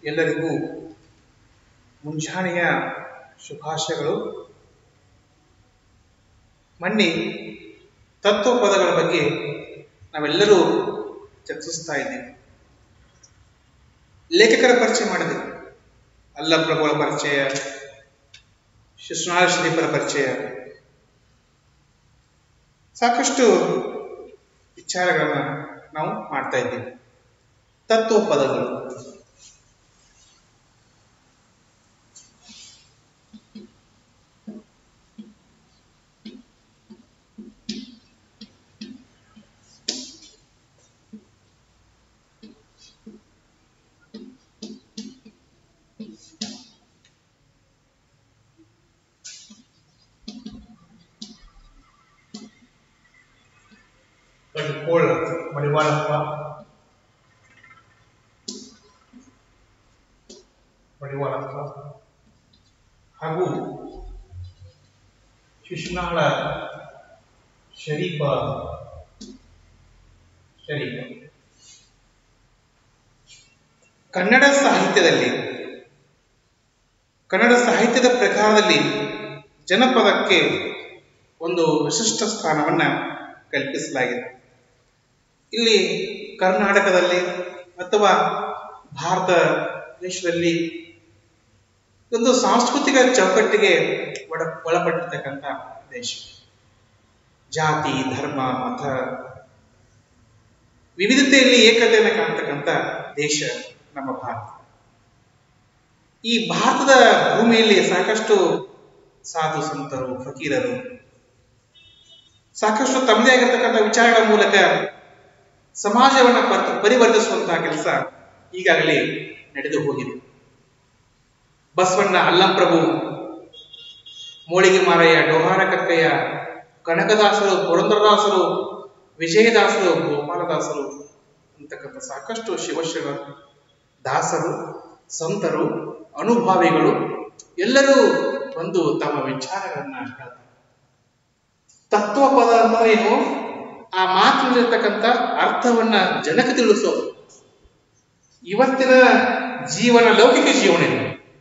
ಎಲ್ಲರಿಗೂ ಮುಂಜಾನೆಯ ಶುಭಾಶಯಗಳು ಮೊನ್ನೆ ತತ್ವ ಪದಗಳ ಬಗ್ಗೆ ನಾವೆಲ್ಲರೂ ಚರ್ಚಿಸ್ತಾ ಇದ್ದೀವಿ ಲೇಖಕರ ಪರಿಚಯ ಮಾಡಿದೆ ಅಲ್ಲಪ್ರಭುಗಳ ಪರಿಚಯ ಶಿಶುನಾಳ ಶ್ರೀಪರ ಪರಿಚಯ ಸಾಕಷ್ಟು ವಿಚಾರಗಳನ್ನ ನಾವು ಮಾಡ್ತಾ ಇದ್ದೀವಿ ತತ್ವ ಪದಗಳು ಕಡ್ಕೋಳ ಮಡಿವಾಳಪ್ಪ ಮಡಿವಾಳಪ್ಪ ಹಾಗೂ ಶಿಶುನಾಳ ಶರೀಫ ಶರೀಫ ಕನ್ನಡ ಸಾಹಿತ್ಯದಲ್ಲಿ ಕನ್ನಡ ಸಾಹಿತ್ಯದ ಪ್ರಕಾರದಲ್ಲಿ ಜನಪದಕ್ಕೆ ಒಂದು ವಿಶಿಷ್ಟ ಸ್ಥಾನವನ್ನ ಕಲ್ಪಿಸಲಾಗಿದೆ ಇಲ್ಲಿ ಕರ್ನಾಟಕದಲ್ಲಿ ಅಥವಾ ಭಾರತ ದೇಶದಲ್ಲಿ ಒಂದು ಸಾಂಸ್ಕೃತಿಕ ಚೌಕಟ್ಟಿಗೆ ಒಡ ಒಳಪಟ್ಟಿರ್ತಕ್ಕಂಥ ದೇಶ ಜಾತಿ ಧರ್ಮ ಮತ ವಿವಿಧತೆಯಲ್ಲಿ ಏಕತೆಯನ್ನು ಕಾಣ್ತಕ್ಕಂಥ ದೇಶ ನಮ್ಮ ಭಾರತ ಈ ಭಾರತದ ಭೂಮಿಯಲ್ಲಿ ಸಾಕಷ್ಟು ಸಾಧು ಸಂತರು ಫಕೀರರು ಸಾಕಷ್ಟು ತಮ್ಮದೇ ಆಗಿರ್ತಕ್ಕಂಥ ವಿಚಾರಗಳ ಮೂಲಕ ಸಮಾಜವನ್ನ ಪರ್- ಪರಿವರ್ತಿಸುವಂತಹ ಕೆಲಸ ಈಗಾಗಲೇ ನಡೆದು ಹೋಗಿದೆ ಬಸವಣ್ಣ ಅಲ್ಲಂಪ್ರಭು ಮೋಳಿಗೆ ಮಾರಯ್ಯ ಡೋಹಾರ ಕಕ್ಕಯ್ಯ ಕನಕದಾಸರು ಪುರಂದರದಾಸರು ವಿಜಯದಾಸರು ಗೋಪಾಲದಾಸರು ಅಂತಕ್ಕಂಥ ಸಾಕಷ್ಟು ಶಿವಶಿವ ದಾಸರು ಸಂತರು ಅನುಭಾವಿಗಳು ಎಲ್ಲರೂ ಒಂದು ತಮ್ಮ ವಿಚಾರಗಳನ್ನ ಹೇಳ್ತಾರೆ ತತ್ವ ಪದ ಅಂದ್ರೆ ಏನು ಆ ಮಾತಿನಲ್ಲಿರ್ತಕ್ಕಂಥ ಅರ್ಥವನ್ನ ಜನಕ್ಕೆ ತಿಳಿಸೋದು ಇವತ್ತಿನ ಜೀವನ ಲೌಕಿಕ ಜೀವನ ಇದೆ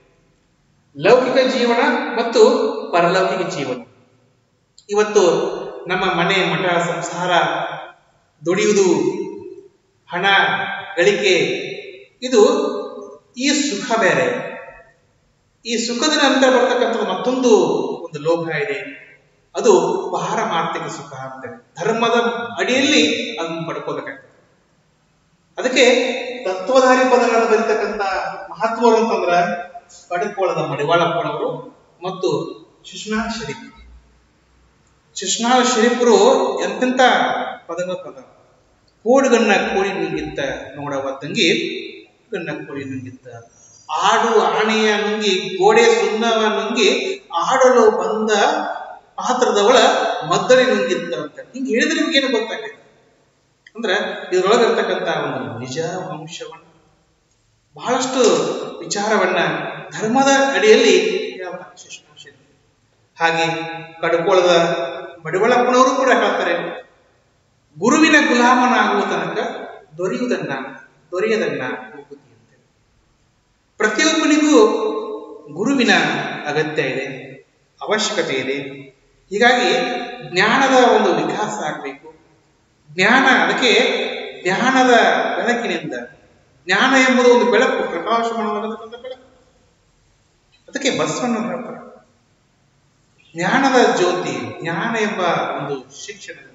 ಲೌಕಿಕ ಜೀವನ ಮತ್ತು ಪರಲೌಕಿಕ ಜೀವನ ಇವತ್ತು ನಮ್ಮ ಮನೆ ಮಠ ಸಂಸಾರ ದುಡಿಯುವುದು ಹಣ ಗಳಿಕೆ ಇದು ಈ ಸುಖ ಬೇರೆ ಈ ಸುಖದ ನಂತರ ಬರ್ತಕ್ಕಂಥದ್ದು ಮತ್ತೊಂದು ಒಂದು ಲೋಕ ಇದೆ ಅದು ಪಾರಮಾರ್ಥಿಕ ಸುಖ ಅಂತೇವೆ ಧರ್ಮದ ಅಡಿಯಲ್ಲಿ ಅದನ್ನು ಪಡ್ಕೋಬೇಕಾಗ್ತದೆ ಅದಕ್ಕೆ ತತ್ವಧಾರಿ ಪದಗಳನ್ನು ಬರೀತಕ್ಕಂಥ ಮಹತ್ವರು ಅಂತಂದ್ರ ಕಡಕೋಳದ ಮಡಿವಾಳಪ್ಪನವರು ಮತ್ತು ಶಿಶುನಾಳ ಶರೀಫ್ ಶಿಶುನಾಳ ಶರೀಫರು ಎಂತೆಂತ ಪದಗಳ ಪದ ಕೋಡುಗನ್ನ ಕೋಳಿ ನುಂಗಿತ್ತ ನೋಡವ ತಂಗಿ ಗನ್ನ ಕೋಳಿ ನುಂಗಿತ್ತ ಆಡು ಆನೆಯ ನುಂಗಿ ಗೋಡೆ ಸುಣ್ಣವ ನುಂಗಿ ಆಡಲು ಬಂದ ಪಾತ್ರದವಳ ಮದ್ದಳಿ ನುಂಗಿತ್ತ ಅಂತ ಹಿಂಗೆ ಹೇಳಿದ್ರೆ ನಿಮ್ಗೆ ಏನು ಗೊತ್ತಾಗೈತೆ ಅಂದ್ರೆ ಇದ್ರೊಳಗಿರ್ತಕ್ಕಂಥ ಒಂದು ನಿಜ ಅಂಶವನ್ನ ಬಹಳಷ್ಟು ವಿಚಾರವನ್ನ ಧರ್ಮದ ಅಡಿಯಲ್ಲಿ ಹೇಳ್ತಾರೆ ಶಿಶುನಾಳ ಶರೀಫ್. ಹಾಗೆ ಕಡ್ಕೋಳದ ಮಡಿವಳಪ್ಪನವರು ಕೂಡ ಹೇಳ್ತಾರೆ ಗುರುವಿನ ಗುಲಾಮನಾಗುವ ತನಕ ದೊರೆಯುವುದನ್ನ ದೊರೆಯದನ್ನ ಹೋಗುತ್ತಿ ಅಂತೇಳಿ ಪ್ರತಿಯೊಬ್ಬನಿಗೂ ಗುರುವಿನ ಅಗತ್ಯ ಇದೆ ಅವಶ್ಯಕತೆ ಇದೆ ಹೀಗಾಗಿ ಜ್ಞಾನದ ಒಂದು ವಿಕಾಸ ಆಗಬೇಕು ಜ್ಞಾನ ಅದಕ್ಕೆ ಜ್ಞಾನದ ಬೆಳಕಿನಿಂದ ಜ್ಞಾನ ಎಂಬುದು ಒಂದು ಬೆಳಕು ಪ್ರಕಾಶಮಾನವಾದಂತಹ ಬೆಳಕು ಅದಕ್ಕೆ ಬಸವಣ್ಣ ಹೇಳ್ತಾರೆ ಜ್ಞಾನದ ಜ್ಯೋತಿ ಜ್ಞಾನ ಎಂಬ ಒಂದು ಶಿಕ್ಷಣದಿಂದ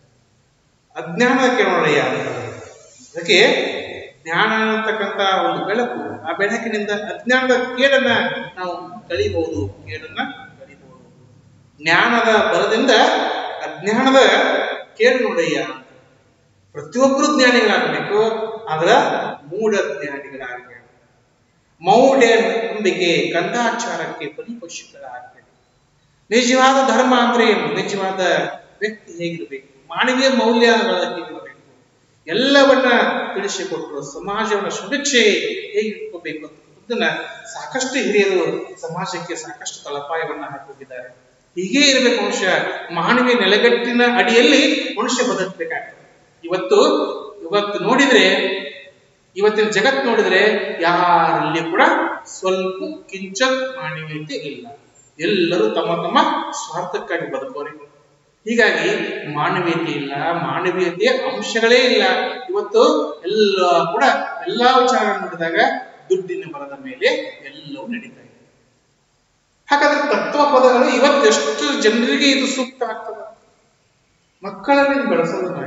ಅಜ್ಞಾನದ ಕೆಳೊಳೆಯ ಅದಕ್ಕೆ ಜ್ಞಾನ ಅಂತಕ್ಕಂಥ ಒಂದು ಬೆಳಕು ಆ ಬೆಳಕಿನಿಂದ ಅಜ್ಞಾನದ ಕೇಡನ್ನ ನಾವು ಕಳಿಬಹುದು ಕೇಡನ್ನ ಕಳಿಬಹುದು ಜ್ಞಾನದ ಬಲದಿಂದ ಅಜ್ಞಾನದ ಕೇಡು ನೋಡಯ್ಯ ಪ್ರತಿಯೊಬ್ಬರು ಜ್ಞಾನಿಗಳಾಗಬೇಕು ಆದ್ರ ಮೂಢ ಜ್ಞಾನಿಗಳಾಗಬೇಕು ಮೌಢ್ಯ ನಂಬಿಕೆ ಕಂದಾಚಾರಕ್ಕೆ ಬಲಿಪಶುಗಳಾಗಬೇಕು ನಿಜವಾದ ಧರ್ಮ ಅಂದ್ರೆ ಏನು ನಿಜವಾದ ವ್ಯಕ್ತಿ ಹೇಗಿರಬೇಕು ಮಾನವೀಯ ಮೌಲ್ಯಗಳ ಹೇಗಿರಬೇಕು ಎಲ್ಲವನ್ನ ತಿಳಿಸಿಕೊಟ್ಟರು ಸಮಾಜವನ್ನ ಸುಭಿಕ್ಷೆ ಹೇಗೆ ಇಟ್ಕೋಬೇಕು ಅಂತ ಅದನ್ನ ಸಾಕಷ್ಟು ಹಿರಿಯರು ಸಮಾಜಕ್ಕೆ ಸಾಕಷ್ಟು ತಳಪಾಯವನ್ನ ಹಾಕಿದ್ದಾರೆ ಹೀಗೆ ಇರಬೇಕು ಮನುಷ್ಯ ಮಾನವೀಯ ನೆಲೆಗಟ್ಟಿನ ಅಡಿಯಲ್ಲಿ ಮನುಷ್ಯ ಬದುಕಬೇಕಾಗ್ತದೆ ಇವತ್ತು ಇವತ್ತು ನೋಡಿದ್ರೆ ಇವತ್ತಿನ ಜಗತ್ತು ನೋಡಿದ್ರೆ ಯಾರಲ್ಲಿ ಕೂಡ ಸ್ವಲ್ಪ ಕಿಂಚ ಮಾನವೀಯತೆ ಇಲ್ಲ ಎಲ್ಲರೂ ತಮ್ಮ ತಮ್ಮ ಸ್ವಾರ್ಥಕ್ಕಾಗಿ ಬದುಕೋರೆ ಹೀಗಾಗಿ ಮಾನವೀಯತೆ ಇಲ್ಲ ಮಾನವೀಯತೆಯ ಅಂಶಗಳೇ ಇಲ್ಲ ಇವತ್ತು ಎಲ್ಲ ಕೂಡ ಎಲ್ಲಾ ವಿಚಾರ ನೋಡಿದಾಗ ದುಡ್ಡಿನ ಬರದ ಮೇಲೆ ಎಲ್ಲವೂ ನಡೀತಾ ಇದೆ ಹಾಗಾದ್ರೆ ತತ್ವ ಪದಗಳು ಇವತ್ತು ಎಷ್ಟು ಜನರಿಗೆ ಇದು ಸೂಕ್ತ ಆಗ್ತದೆ ಮಕ್ಕಳನ್ನು ಬೆಳೆಸೋದು ಹೇಗೆ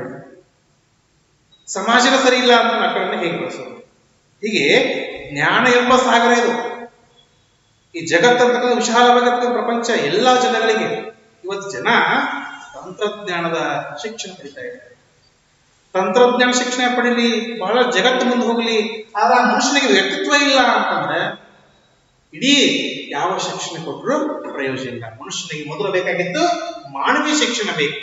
ಸಮಾಜನ ಸರಿ ಇಲ್ಲ ಅಂತ ಮಕ್ಕಳನ್ನ ಹೇಗೆ ಬೆಳೆಸೋದು ಹೀಗೆ ಜ್ಞಾನ ಎಂಬ ಸಾಗರ ಇದು ಈ ಜಗತ್ತಂತಕ್ಕಂಥ ವಿಶಾಲವಾಗಿರ್ತಕ್ಕಂಥ ಪ್ರಪಂಚ ಎಲ್ಲಾ ಜನಗಳಿಗೆ ಇವತ್ತು ಜನ ತಂತ್ರಜ್ಞಾನದ ಶಿಕ್ಷಣ ಪಡಿತಾ ಇದ್ದಾರೆ ತಂತ್ರಜ್ಞಾನ ಶಿಕ್ಷಣ ಪಡೀಲಿ ಬಹಳ ಜಗತ್ತು ಮುಂದೆ ಹೋಗಲಿ ಆದ್ರೆ ಆ ಮನುಷ್ಯನಿಗೆ ವ್ಯಕ್ತಿತ್ವ ಇಲ್ಲ ಅಂತಂದ್ರೆ ಇಡೀ ಯಾವ ಶಿಕ್ಷಣ ಕೊಟ್ಟರು ಪ್ರಯೋಜನ ಇಲ್ಲ ಮನುಷ್ಯನಿಗೆ ಮೊದಲು ಬೇಕಾಗಿದ್ದು ಮಾನವೀಯ ಶಿಕ್ಷಣ ಬೇಕು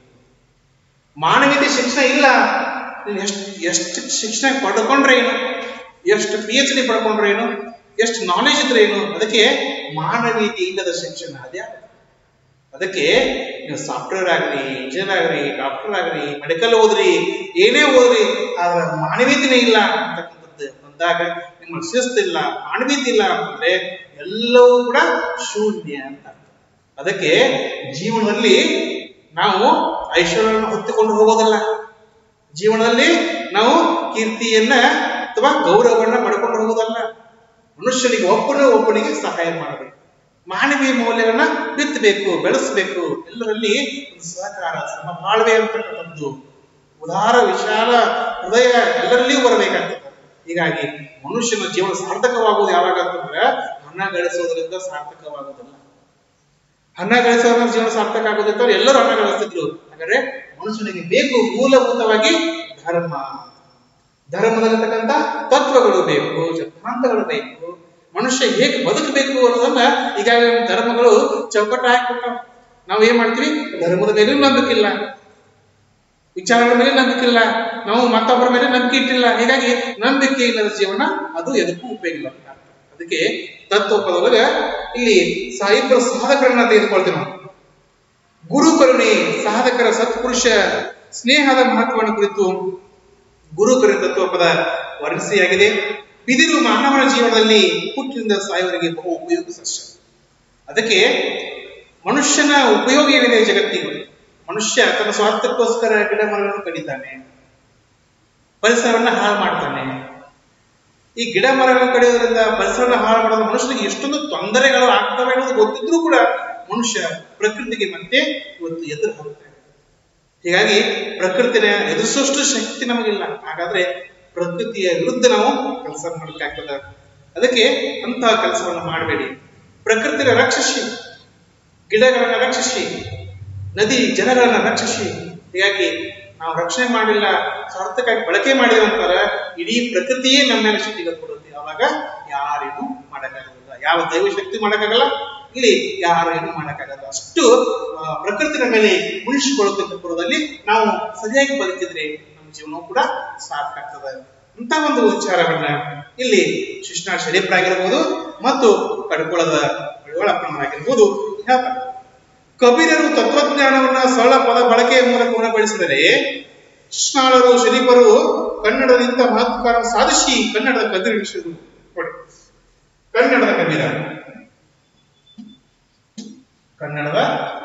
ಮಾನವೀಯತೆ ಶಿಕ್ಷಣ ಇಲ್ಲ ನೀನು ಎಷ್ಟು ಎಷ್ಟು ಶಿಕ್ಷಣ ಪಡ್ಕೊಂಡ್ರೆ ಏನು ಎಷ್ಟು ಪಿ ಎಚ್ ಡಿ ಪಡ್ಕೊಂಡ್ರೆ ಏನು ಎಷ್ಟು ನಾಲೆಜ್ ಇದ್ರೆ ಏನು ಅದಕ್ಕೆ ಮಾನವೀಯತೆ ಇಲ್ಲದ ಶಿಕ್ಷಣ ಅದೇ ಅದಕ್ಕೆ ನೀವು ಸಾಫ್ಟ್ವೇರ್ ಆಗಲಿ ಇಂಜಿನಿಯರ್ ಆಗಲಿ ಡಾಕ್ಟರ್ ಆಗಲಿ ಮೆಡಿಕಲ್ ಓದ್ರಿ ಏನೇ ಓದ್ರಿ ಆದ್ರೆ ಮಾನವೀಯತೆನೇ ಇಲ್ಲ ಅಂತಕ್ಕಂಥದ್ದು ಬಂದಾಗ ನಿಮ್ಮ ಶಿಸ್ತಿಲ್ಲ ಮಾನವೀಯತೆ ಇಲ್ಲ ಅಂತಂದ್ರೆ ಎಲ್ಲವೂ ಕೂಡ ಶೂನ್ಯ ಅಂತ ಅದಕ್ಕೆ ಜೀವನದಲ್ಲಿ ನಾವು ಐಶ್ವರ್ಯವನ್ನು ಹೊತ್ತುಕೊಂಡು ಹೋಗೋದಲ್ಲ ಜೀವನದಲ್ಲಿ ನಾವು ಕೀರ್ತಿಯನ್ನ ಅಥವಾ ಗೌರವವನ್ನ ಪಡ್ಕೊಂಡು ಹೋಗೋದಲ್ಲ ಮನುಷ್ಯನಿಗೆ ಒಬ್ಬನ ಒಬ್ಬನಿಗೆ ಸಹಾಯ ಮಾಡಬೇಕು ಮಾನವೀಯ ಮೌಲ್ಯವನ್ನ ಬಿತ್ತಬೇಕು ಬೆಳೆಸಬೇಕು ಎಲ್ಲರಲ್ಲಿ ಒಂದು ಸಹಕಾರ ಸಮಬಾಳ್ವೆ ಅಂತಕ್ಕಂಥದ್ದು ಉದಾರ ವಿಶಾಲ ಹೃದಯ ಎಲ್ಲರಲ್ಲಿಯೂ ಬರಬೇಕಾಗ್ತದೆ ಹೀಗಾಗಿ ಮನುಷ್ಯನ ಜೀವನ ಸಾರ್ಥಕವಾಗುವುದು ಯಾವಾಗ ಅಂತಂದ್ರೆ ಹಣ ಗಳಿಸೋದ್ರಿಂದ ಸಾರ್ಥಕವಾಗೋದಿಲ್ಲ ಹಣ ಗಳಿಸೋದ್ರ ಜೀವನ ಸಾರ್ಥಕ ಆಗೋದಂತ ಎಲ್ಲರೂ ಹಣ ಗಳಿಸ್ತಿದ್ರು ಹಾಗಾದ್ರೆ ಮನುಷ್ಯನಿಗೆ ಬೇಕು ಮೂಲಭೂತವಾಗಿ ಧರ್ಮ ಧರ್ಮದಲ್ಲಿರ್ತಕ್ಕಂಥ ತತ್ವಗಳು ಬೇಕು ಸಿದ್ಧಾಂತಗಳು ಬೇಕು ಮನುಷ್ಯ ಹೇಗೆ ಬದುಕಬೇಕು ಅನ್ನೋದನ್ನ ಈಗಾಗಲೇ ನಮ್ಮ ಧರ್ಮಗಳು ಚೌಕಟ್ಟು ಹಾಕ್ಬಿಟ್ಟಾವ ನಾವು ಏನ್ ಮಾಡ್ತೀವಿ ಧರ್ಮದ ಮೇಲೆ ನಂಬಿಕಿಲ್ಲ ವಿಚಾರಗಳ ಮೇಲೆ ನಂಬಿಕೆ ಇಲ್ಲ ನಾವು ಮತ್ತೊಬ್ಬರ ಮೇಲೆ ನಂಬಿಕೆ ಇಟ್ಟಿಲ್ಲ ಹೀಗಾಗಿ ನಂಬಿಕೆ ಇಲ್ಲದ ಜೀವನ ಅದು ಎದಕ್ಕೂ ಉಪಯೋಗ ಇಲ್ಲ ಅದಕ್ಕೆ ತತ್ವ ಪದವಾಗ ಇಲ್ಲಿ ಸಾಹಿತ್ಯ ಸಾಧಕರನ್ನ ತೆಗೆದುಕೊಳ್ತೀವಿ ನಾವು ಗುರು ಕರುಣೆ ಸಾಧಕರ ಸತ್ಪುರುಷ ಸ್ನೇಹದ ಮಹತ್ವವನ್ನು ಕುರಿತು ಗುರು ಕರುಣೆ ತತ್ವ ಪದ ವರ್ಣಿಸಿಯಾಗಿದೆ ಬಿದಿರು ಮಾನವನ ಜೀವನದಲ್ಲಿ ಹುಟ್ಟಿನಿಂದ ಸಾಯುವವರೆಗೆ ಬಹು ಉಪಯೋಗ ಸಸ್ಯ ಅದಕ್ಕೆ ಮನುಷ್ಯನ ಉಪಯೋಗ ಏನಿದೆ ಜಗತ್ತಿಗೆ ಮನುಷ್ಯ ತನ್ನ ಸ್ವಾರ್ಥಕ್ಕೋಸ್ಕರ ಗಿಡ ಮರಗಳನ್ನು ಕಡಿತಾನೆ ಪರಿಸರವನ್ನ ಹಾಳು ಮಾಡ್ತಾನೆ ಈ ಗಿಡ ಮರಗಳನ್ನು ಕಡಿಯೋದ್ರಿಂದ ಪರಿಸರನ ಹಾಳು ಮಾಡೋದು ಮನುಷ್ಯನಿಗೆ ಎಷ್ಟೊಂದು ತೊಂದರೆಗಳು ಆಗ್ತವೆ ಅನ್ನೋದು ಗೊತ್ತಿದ್ರೂ ಕೂಡ ಮನುಷ್ಯ ಪ್ರಕೃತಿಗೆ ಮತ್ತೆ ಇವತ್ತು ಎದುರು ಹಾಕ್ತಾನೆ ಹೀಗಾಗಿ ಪ್ರಕೃತಿನ ಎದುರಿಸುವಷ್ಟು ಶಕ್ತಿ ನಮಗಿಲ್ಲ ಹಾಗಾದ್ರೆ ಪ್ರಕೃತಿಯ ವಿರುದ್ಧ ನಾವು ಕೆಲಸ ಮಾಡಬೇಕಾಗ್ತದ ಅದಕ್ಕೆ ಅಂತಹ ಕೆಲಸವನ್ನು ಮಾಡಬೇಡಿ ಪ್ರಕೃತಿನ ರಕ್ಷಿಸಿ ಗಿಡಗಳನ್ನ ರಕ್ಷಿಸಿ ನದಿ ಜನಗಳನ್ನ ರಕ್ಷಿಸಿ ಹೀಗಾಗಿ ನಾವು ರಕ್ಷಣೆ ಮಾಡಿಲ್ಲ ಸ್ವಾರ್ಥಕ್ಕಾಗಿ ಬಳಕೆ ಮಾಡಿದ ಅಂತಾರೆ ಇಡೀ ಪ್ರಕೃತಿಯೇ ನಮ್ಮ ಮೇಲೆ ಶಕ್ತಿಗೆ ಕೊಡುತ್ತೆ ಅವಾಗ ಯಾರೇನು ಮಾಡಕ್ಕಾಗಲ್ಲ ಯಾವ ದೈವ ಶಕ್ತಿ ಮಾಡಕ್ಕಾಗಲ್ಲ ಇಲ್ಲಿ ಯಾರು ಏನು ಮಾಡಕ್ಕಾಗಲ್ಲ ಅಷ್ಟು ಆ, ಪ್ರಕೃತಿನ ಮೇಲೆ ಉಳಿಸಿಕೊಳ್ಳುತ್ತಿದ್ದ ಪುರದಲ್ಲಿ ನಾವು ಸರಿಯಾಗಿ ಬದುಕಿದ್ರೆ ನಮ್ಮ ಜೀವನವೂ ಕೂಡ ಸಾರ್ಥಕ ಆಗ್ತದೆ ಅಂತ ಒಂದು ವಿಚಾರವನ್ನ ಇಲ್ಲಿ ಶಿಷ್ಣ ಶರೀಫರಾಗಿರ್ಬೋದು ಮತ್ತು ಕಡ್ಕೊಳದ ಆಗಿರ್ಬೋದು ಹೇಳ್ತಾರೆ ಕಬೀರರು ತತ್ವಜ್ಞಾನವನ್ನ ಸರಳ ಪದ ಬಳಕೆಯ ಮೂಲಕ ಗುಣಪಡಿಸಿದರೆ ಕೃಷ್ಣಾಳರು ಶರೀಫರು ಕನ್ನಡದಿಂದ ಮಹತ್ಕಾರ ಸಾಧಿಸಿ ಕನ್ನಡದ ಕಬೀರ ವಿಷಯಗಳು ಕೊಡಿ ಕನ್ನಡದ ಕಬೀರ ಕನ್ನಡದ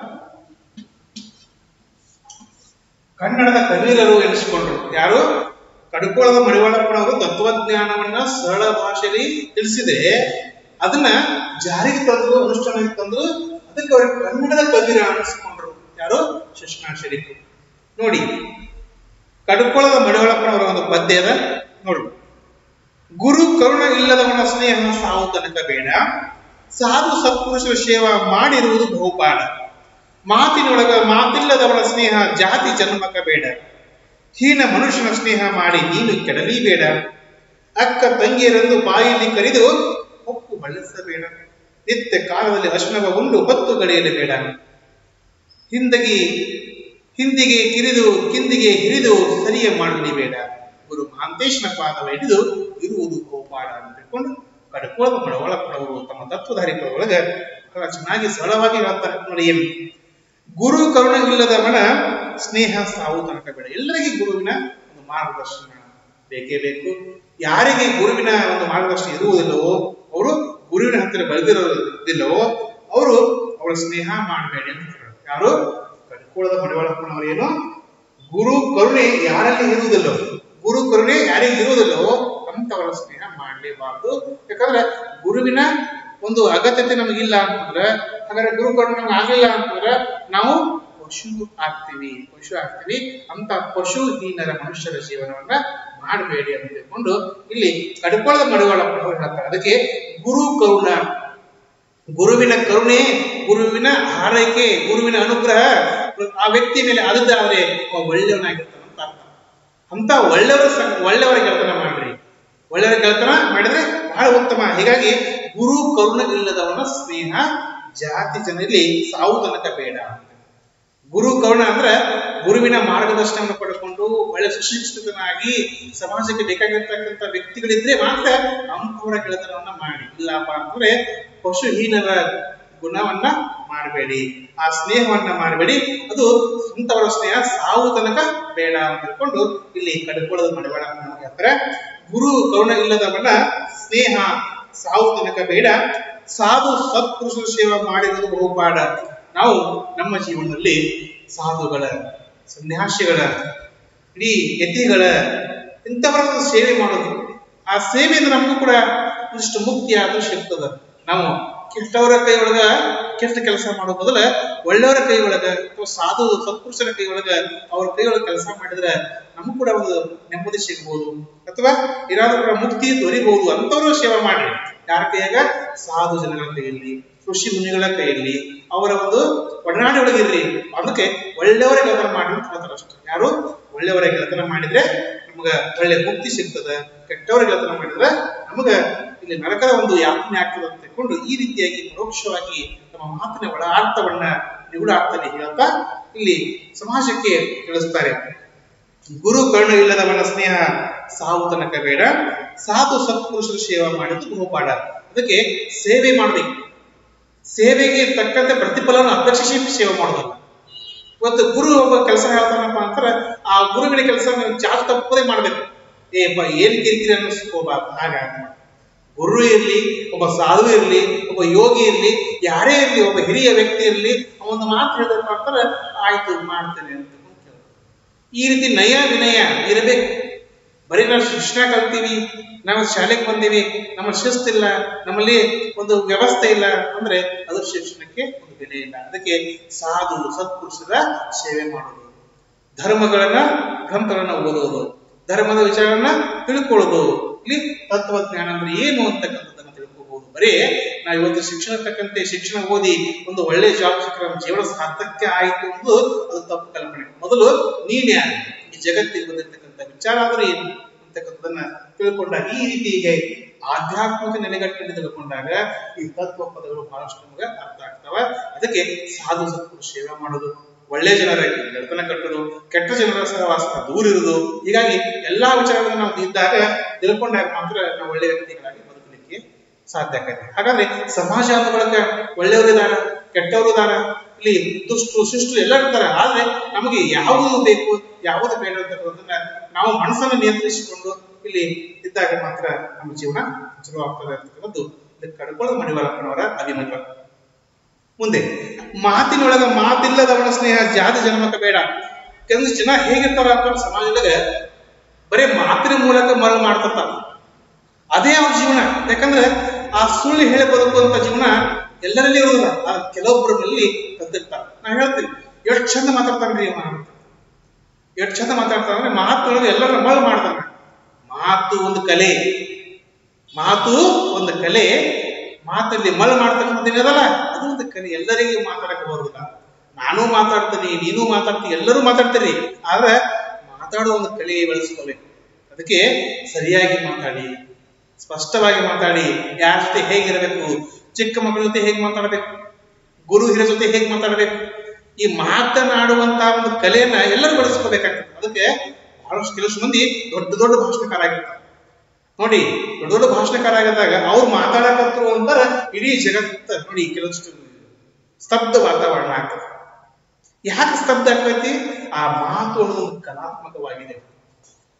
ಕನ್ನಡದ ಕಬೀರರು ಎನಿಸಿಕೊಂಡ್ರು ಯಾರು ಕಡ್ಕೋಳದ ಮಡಿವಾಳಪ್ಪನವರು ತತ್ವಜ್ಞಾನವನ್ನ ಸರಳ ಭಾಷೆಯಲ್ಲಿ ತಿಳಿಸಿದೆ ಅದನ್ನ ಜಾರಿಗೆ ತಂದು ಅನುಷ್ಠಾನಕ್ಕೆ ತಂದು ಅದಕ್ಕೆ ಅವ್ರಿಗೆ ಕನ್ನಡದ ಕಬೀರ ಅನಿಸ್ಕೊಂಡ್ರು ಯಾರು ಶಿಷ್ಣ ಶರೀಫ್ ನೋಡಿ ಕಡ್ಕೋಳದ ಮಡಿವಾಳಪ್ಪನವರ ಒಂದು ಪದ್ಯ ಅದ ನೋಡಿ ಗುರು ಕರುಣ ಇಲ್ಲದವನ ಸ್ನೇಹ ಸಾವು ತನಕ ಬೇಡ ಸಾಧು ಸತ್ಪುರುಷರ ಸೇವಾ ಮಾಡಿರುವುದು ಬಹುಪಾಡ ಮಾತಿನೊಳಗ ಮಾತಿಲ್ಲದವನ ಸ್ನೇಹ ಜಾತಿ ಜನ್ಮಕ ಬೇಡ ಹೀನ ಮನುಷ್ಯನ ಸ್ನೇಹ ಮಾಡಿ ನೀನು ಕೆಡಲಿಬೇಡ ಅಕ್ಕ ತಂಗಿಯರೆಂದು ಬಾಯಲ್ಲಿ ಕರೆದು ಹೊಕ್ಕು ಬಳಸಬೇಡ ನಿತ್ಯ ಕಾಲದಲ್ಲಿ ಅಶ್ನವ ಉಂಡು ಹೊತ್ತು ಗಳೆಯಲು ಬೇಡ ಹಿಂದಗಿ ಹಿಂದಿಗೆ ಕಿರಿದು ಕಿಂದಿಗೆ ಹಿರಿದು ಸರಿಯ ಮಾಡಲಿ ಬೇಡ ಗುರು ಮಹಾಂತೇಶನ ಪಾದವ ಹಿಡಿದು ಇರುವುದು ಗೋಪಾಡ ಅಂತ ತಿಳ್ಕೊಂಡು ಕಡ್ಕೋಳದ ಮಡವಳಪ್ಪನವರು ತಮ್ಮ ತತ್ವಧಾರಿ ಒಳಗ ಬಹಳ ಚೆನ್ನಾಗಿ ಸರಳವಾಗಿ ಹೇಳ್ತಾರೆ ನೋಡಿ ಏನು ಗುರು ಕರುಣವಿಲ್ಲದವನ ಸ್ನೇಹ ಸಾವು ತನಕ ಬೇಡ ಎಲ್ಲರಿಗೂ ಗುರುವಿನ ಒಂದು ಮಾರ್ಗದರ್ಶನ ಬೇಕೇ ಬೇಕು ಯಾರಿಗೆ ಗುರುವಿನ ಒಂದು ಮಾರ್ಗದರ್ಶನ ಇರುವುದಿಲ್ಲವೋ ಅವರು ಗುರುವಿನ ಹತ್ತಿರ ಬೆಳೆದಿರೋದಿಲ್ಲವೋ ಅವರು ಅವರ ಸ್ನೇಹ ಮಾಡಬೇಡಿ ಅಂತ ಹೇಳ್ತಾರೆ. ಯಾರು ಕಡ್ಕೋಳದ ಮಡಿವಾಳಪ್ಪನವರು ಏನು ಗುರು ಕರುಣೆ ಯಾರಲ್ಲಿ ಇರುವುದಿಲ್ಲವೋ ಗುರು ಕರುಣೆ ಯಾರಿಗೆ ಇರುವುದಿಲ್ಲವೋ ಅಂತವರ ಸ್ನೇಹ ಮಾಡಲೇಬಾರದು ಯಾಕಂದ್ರೆ ಗುರುವಿನ ಒಂದು ಅಗತ್ಯತೆ ನಮಗಿಲ್ಲ ಅಂತಂದ್ರೆ ಹಾಗಾದ್ರೆ ಗುರು ಕರುಣೆ ನಮ್ಗೆ ಆಗಲಿಲ್ಲ ಅಂತಂದ್ರೆ ನಾವು ಪಶು ಆಗ್ತೀವಿ ಪಶು ಆಗ್ತೀವಿ ಅಂತ ಪಶುಹೀನರ ಮನುಷ್ಯರ ಜೀವನವನ್ನ ಮಾಡಬೇಡಿ ಅಂತ ತಿಳ್ಕೊಂಡು ಇಲ್ಲಿ ಕಡ್ಕೊಳದ ಮಡಿವಾಳಪ್ಪನವರು ಹೇಳ್ತಾರೆ ಅದಕ್ಕೆ ಗುರು ಕರುಣ ಗುರುವಿನ ಕರುಣೆ ಗುರುವಿನ ಆರೈಕೆ ಗುರುವಿನ ಅನುಗ್ರಹ ಆ ವ್ಯಕ್ತಿ ಮೇಲೆ ಆದದ್ದಾದ್ರೆ ಅವ ಒಳ್ಳೆಯವನಾಗಿರ್ತಾನೆ ಅಂತ ಅರ್ಥ ಅಂತ ಒಳ್ಳೆಯವರ ಸ- ಒಳ್ಳೆಯವರ ಗೆಳತನ ಮಾಡ್ರಿ ಒಳ್ಳೆಯವರ ಗೆಳತನ ಮಾಡಿದ್ರೆ ಬಹಳ ಉತ್ತಮ ಹೀಗಾಗಿ ಗುರು ಕರುಣ ಇಲ್ಲದವನ ಸ್ನೇಹ ಜಾತಿ ಜನರಲ್ಲಿ ಸಾವು ತನಕ ಬೇಡ ಗುರು ಕರುಣ ಅಂದ್ರೆ ಗುರುವಿನ ಮಾರ್ಗದರ್ಶನವನ್ನು ಪಡ್ಕೊಂಡು ಒಳ್ಳೆ ಸುಶಿಕ್ಷಿತನಾಗಿ ಸಮಾಜಕ್ಕೆ ಬೇಕಾಗಿರ್ತಕ್ಕಂಥ ವ್ಯಕ್ತಿಗಳಿದ್ರೆ ಮಾತ್ರ ಅಂಥವರ ಗೆಳತನವನ್ನ ಮಾಡಿ ಇಲ್ಲಪ್ಪ ಅಂತಂದ್ರೆ ಪಶುಹೀನರ ಗುಣವನ್ನ ಮಾಡಬೇಡಿ ಆ ಸ್ನೇಹವನ್ನ ಮಾಡಬೇಡಿ ಅದು ಸ್ವಂತವರ ಸ್ನೇಹ ಸಾವು ತನಕ ಬೇಡ ಅಂತ ತಿಳ್ಕೊಂಡು ಇಲ್ಲಿ ಕಡ್ಕೊಳ್ಳೋದು ಮಡಿವಾಳ ನಮಗೆ ಹೇಳ್ತಾರೆ ಗುರು ಕರುಣ ಇಲ್ಲದವನ ಸ್ನೇಹ ಸಾವು ತನಕ ಬೇಡ ಸಾಧು ಸತ್ಪುರುಷರ ಸೇವೆ ಮಾಡಿರೋದು ಬಹುಪಾಡ ನಾವು ನಮ್ಮ ಜೀವನದಲ್ಲಿ ಸಾಧುಗಳ ಸನ್ಯಾಸಿಗಳ ಇಡೀ ಯತಿಗಳ ಇಂಥವರ ಒಂದು ಸೇವೆ ಮಾಡೋದು ಆ ಸೇವೆಯಿಂದ ನಮಗೂ ಕೂಡ ಒಂದಿಷ್ಟು ಮುಕ್ತಿ ಆದ್ರೂ ಸಿಗ್ತದ ನಾವು ಕೆಟ್ಟವರ ಕೈ ಒಳಗ ಕೆಟ್ಟ ಕೆಲಸ ಮಾಡೋ ಬದಲ ಒಳ್ಳೆಯವರ ಕೈ ಒಳಗ ಅಥವಾ ಸಾಧು ಸತ್ಪುರುಷರ ಕೈ ಒಳಗ ಅವ್ರ ಕೈ ಒಳಗ ಕೆಲಸ ಮಾಡಿದ್ರೆ ನಮಗೂ ಕೂಡ ಒಂದು ನೆಮ್ಮದಿ ಸಿಗ್ಬೋದು ಅಥವಾ ಏನಾದ್ರೂ ಕೂಡ ಮುಕ್ತಿ ದೊರಿಬಹುದು ಅಂತವರು ಸೇವೆ ಮಾಡ್ರಿ ಯಾರ ಕೈಯಾಗ ಸಾಧು ಜನಗಳ ಕೈಯಲ್ಲಿ ಋಷಿ ಮುನಿಗಳ ಕೈಯಲ್ಲಿ ಅವರ ಒಂದು ಒಡನಾಡಿ ಒಳಗಿರ್ರಿ ಅದಕ್ಕೆ ಒಳ್ಳೆಯವರ ಗೆಳತನ ಮಾಡಿ ಅಂತ ಹೇಳ್ತಾರೆ ಅಷ್ಟೇ ಯಾರು ಒಳ್ಳೆಯವರ ಗೆಳತನ ಮಾಡಿದ್ರೆ ನಮಗ ಒಳ್ಳೆ ಮುಕ್ತಿ ಸಿಗ್ತದ ಕೆಟ್ಟವರ ಗೆಳತನ ಮಾಡಿದ್ರೆ ನಮಗ ಇಲ್ಲಿ ನರಕದ ಒಂದು ಯಾತನೆ ಆಗ್ತದೆ ಅಂತ ತಿಳ್ಕೊಂಡು ಈ ರೀತಿಯಾಗಿ ಪರೋಕ್ಷವಾಗಿ ನಮ್ಮ ಮಾತಿನ ಒಳ ಅರ್ಥವನ್ನ ನಿಗೂಢ ಅರ್ಥದಲ್ಲಿ ಹೇಳ್ತಾ ಇಲ್ಲಿ ಸಮಾಜಕ್ಕೆ ತಿಳಿಸ್ತಾರೆ ಗುರು ಕರುಣ ಇಲ್ಲದವನ ಸ್ನೇಹ ಸಾವು ತನಕ ಬೇಡ ಸಾಧು ಸತ್ಪುರುಷರ ಸೇವೆ ಮಾಡಿದ್ದು ಬಹುಪಾಡ ಅದಕ್ಕೆ ಸೇವೆ ಮಾಡಬೇಕು ಸೇವೆಗೆ ತಕ್ಕಂತೆ ಪ್ರತಿಫಲವನ್ನು ಅಪೇಕ್ಷಿಸಿ ಸೇವೆ ಮಾಡೋದಲ್ಲ ಇವತ್ತು ಗುರು ಒಬ್ಬ ಕೆಲಸ ಹೇಳ್ತಾನಪ್ಪ ಅಂತಾರೆ ಆ ಗುರುವಿನ ಕೆಲಸ ನೀವು ಜಾಸ್ತಿ ತಪ್ಪದೇ ಮಾಡ್ಬೇಕು ಏ ಬ ಏನ್ ಕಿರಿಕಿರಿ ಅನ್ನಿಸ್ಕೋಬಾರ್ದು ಹಾಗ ಗುರು ಇರ್ಲಿ ಒಬ್ಬ ಸಾಧು ಇರ್ಲಿ ಒಬ್ಬ ಯೋಗಿ ಇರ್ಲಿ ಯಾರೇ ಇರ್ಲಿ ಒಬ್ಬ ಹಿರಿಯ ವ್ಯಕ್ತಿ ಇರ್ಲಿ ಒಂದು ಮಾತು ಹೇಳಿದಪ್ಪ ಅಂತಾರೆ ಆಯ್ತು ಮಾಡ್ತೇನೆ ಅಂತ ಹೇಳ್ತಾರೆ. ಈ ರೀತಿ ನಯ ವಿನಯ ಇರಬೇಕು ಬರೀ ನಾವು ಶಿಕ್ಷಣ ಕಲ್ತೀವಿ ನಾವು ಶಾಲೆಗೆ ಬಂದೀವಿ ನಮ್ಮ ಶಿಸ್ತಿಲ್ಲ ನಮ್ಮಲ್ಲಿ ಒಂದು ವ್ಯವಸ್ಥೆ ಇಲ್ಲ ಅಂದ್ರೆ ಅದು ಶಿಕ್ಷಣಕ್ಕೆ ಒಂದು ಬೆಲೆ ಇಲ್ಲ ಅದಕ್ಕೆ ಸಾಧು ಸತ್ಪುರುಷರ ಸೇವೆ ಮಾಡೋದು ಧರ್ಮಗಳನ್ನ ಗ್ರಂಥಗಳನ್ನ ಓದೋದು ಧರ್ಮದ ವಿಚಾರವನ್ನ ತಿಳ್ಕೊಳ್ಳೋದು ಇಲ್ಲಿ ತತ್ವಜ್ಞಾನ ಅಂದ್ರೆ ಏನು ಅಂತಕ್ಕಂಥದ್ದನ್ನ ತಿಳ್ಕೋಬಹುದು ಬರೀ ನಾವು ಇವತ್ತು ಶಿಕ್ಷಣ ತಕ್ಕಂತೆ ಶಿಕ್ಷಣ ಓದಿ ಒಂದು ಒಳ್ಳೆ ಜಾಬ್ ಸಿಕ್ಕರೆ ನಮ್ಮ ಜೀವನ ಸಾರ್ಥಕ್ಯ ಆಯಿತು ಎಂದು ಅದು ತಪ್ಪು ಕಲ್ಪನೆ ಮೊದಲು ನೀನ್ ಯಾರು ಈ ಜಗತ್ತಿಗೆ ಬಂದಿರ್ತಕ್ಕಂಥ ವಿಚಾರ ಆದ್ರೆ ಏನು ಅಂತಕ್ಕಂಥದ್ದನ್ನ ತಿಳ್ಕೊಂಡಾಗ ಈ ರೀತಿಗೆ ಆಧ್ಯಾತ್ಮಿಕ ನೆಲೆಗಟ್ಟನ್ನು ತಿಳ್ಕೊಂಡಾಗ ಈ ತತ್ವ ಪದಗಳು ಬಹಳಷ್ಟು ನಮಗೆ ಅರ್ಥ ಆಗ್ತವ ಅದಕ್ಕೆ ಸಾಧು ಸತ್ಪುರು ಸೇವೆ ಮಾಡೋದು ಒಳ್ಳೆ ಜನರ ಗೆಳತನ ಕಟ್ಟೋದು ಕೆಟ್ಟ ಜನರ ಸಹವಾಸ ದೂರ ಇರುವುದು ಹೀಗಾಗಿ ಎಲ್ಲಾ ವಿಚಾರಗಳನ್ನು ನಾವು ಇದ್ದಾಗ ತಿಳ್ಕೊಂಡಾಗ ಮಾತ್ರ ನಾವು ಒಳ್ಳೆ ವ್ಯಕ್ತಿಗಳಾಗಿ ಬದುಕಲಿಕ್ಕೆ ಸಾಧ್ಯ ಆಗತ್ತೆ ಹಾಗಾದ್ರೆ ಸಮಾಜ ಅಂದ ಬಳಕ ಒಳ್ಳೆಯವರು ಇದಾರ ಕೆಟ್ಟವರು ಇದಾರ ಇಲ್ಲಿ ದುಷ್ಟು ಶಿಷ್ಟು ಎಲ್ಲ ಇರ್ತಾರೆ ಆದ್ರೆ ನಮಗೆ ಯಾವುದು ಬೇಕು ಯಾವುದು ಬೇಡ ಅಂತಕ್ಕಂಥದ್ದನ್ನ ನಾವು ಮನಸ್ಸನ್ನು ನಿಯಂತ್ರಿಸಿಕೊಂಡು ಇಲ್ಲಿ ಇದ್ದಾಗ ಮಾತ್ರ ನಮ್ಮ ಜೀವನ ಚಲೋ ಆಗ್ತದೆ ಅಂತಕ್ಕಂಥದ್ದು ಇದು ಕಡ್ಕೊಳ್ಳೋ ಮಡಿವಾಳಪ್ಪನವರ ಅಭಿಮತ ಮುಂದೆ ಮಾತಿನೊಳಗ ಮಾತಿಲ್ಲದವನ ಸ್ನೇಹ ಜಾತಿ ಜನ್ಮಕ್ಕೆ ಬೇಡ ಕೆಲವೊಂದು ಜನ ಹೇಗಿರ್ತಾರ ಅಂತ ಸಮಾಜದೊಳಗೆ ಬರೀ ಮಾತಿನ ಮೂಲಕ ಮರಳು ಮಾಡ್ತಿರ್ತಾರ ಅದೇ ಅವ್ರ ಜೀವನ ಯಾಕಂದ್ರೆ ಆ ಸುಳ್ಳು ಹೇಳಿ ಬದುಕುವಂತ ಜೀವನ ಎಲ್ಲರಲ್ಲಿ ಇರೋದಿಲ್ಲ ಆ ಕೆಲವೊಬ್ಬರಲ್ಲಿ ಕಲ್ತಿರ್ತಾರೆ ನಾ ಹೇಳ್ತೀನಿ ಎಷ್ಟು ಚಂದ ಮಾತಾಡ್ತಾನ್ರಿ ಇವ ಅಂತ ಎಷ್ಟು ಚಂದ ಮಾತಾಡ್ತಾನೆ ಅಂದ್ರೆ ಮಾತೊಳಗೆ ಎಲ್ಲರ ಮರಳು ಮಾಡ್ತಾನೆ ಮಾತು ಒಂದು ಕಲೆ ಮಾತು ಒಂದು ಕಲೆ ಮಾತಲ್ಲಿ ಮಳ ಮಾಡ್ತಕ್ಕಂಥ ಏನದಲ್ಲ ಅದು ಒಂದು ಕಲೆ ಎಲ್ಲರಿಗೂ ಮಾತಾಡಕ್ಕೆ ಬರುದಿಲ್ಲ ನಾನು ಮಾತಾಡ್ತೀನಿ ನೀನು ಮಾತಾಡ್ತೀನಿ ಎಲ್ಲರೂ ಮಾತಾಡ್ತೀರಿ ಆದ್ರೆ ಮಾತಾಡೋ ಒಂದು ಕಲೆ ಬೆಳೆಸ್ಕೋಬೇಕು ಅದಕ್ಕೆ ಸರಿಯಾಗಿ ಮಾತಾಡಿ ಸ್ಪಷ್ಟವಾಗಿ ಮಾತಾಡಿ ಯಾರ ಜೊತೆ ಹೇಗಿರಬೇಕು ಚಿಕ್ಕ ಮಕ್ಕಳ ಜೊತೆ ಹೇಗೆ ಮಾತಾಡಬೇಕು ಗುರು ಹಿರಿಯ ಜೊತೆ ಹೇಗೆ ಮಾತಾಡಬೇಕು ಈ ಮಾತನಾಡುವಂತಹ ಒಂದು ಕಲೆಯನ್ನ ಎಲ್ಲರೂ ಬೆಳೆಸ್ಕೋಬೇಕಾಗ್ತದೆ ಅದಕ್ಕೆ ಬಹಳಷ್ಟು ಕೆಲವು ಮಂದಿ ದೊಡ್ಡ ದೊಡ್ಡ ಭಾಷಣಕಾರ ಆಗಿರ್ತಾರೆ ನೋಡಿ ದೊಡ್ಡ ದೊಡ್ಡ ಭಾಷಣಕಾರ ಆಗಿದ್ದಾಗ ಅವ್ರು ಮಾತಾಡಕತ್ರು ಅಂತಾರೆ ಇಡೀ ಜಗತ್ತ ನೋಡಿ ಕೆಲವಷ್ಟು ಸ್ತಬ್ಧ ವಾತಾವರಣ ಆಗ್ತದೆ ಯಾಕೆ ಸ್ತಬ್ಧ ಆಗ್ತೈತಿ ಆ ಮಾತು ಅನ್ನೋದು ಒಂದು ಕಲಾತ್ಮಕವಾಗಿದೆ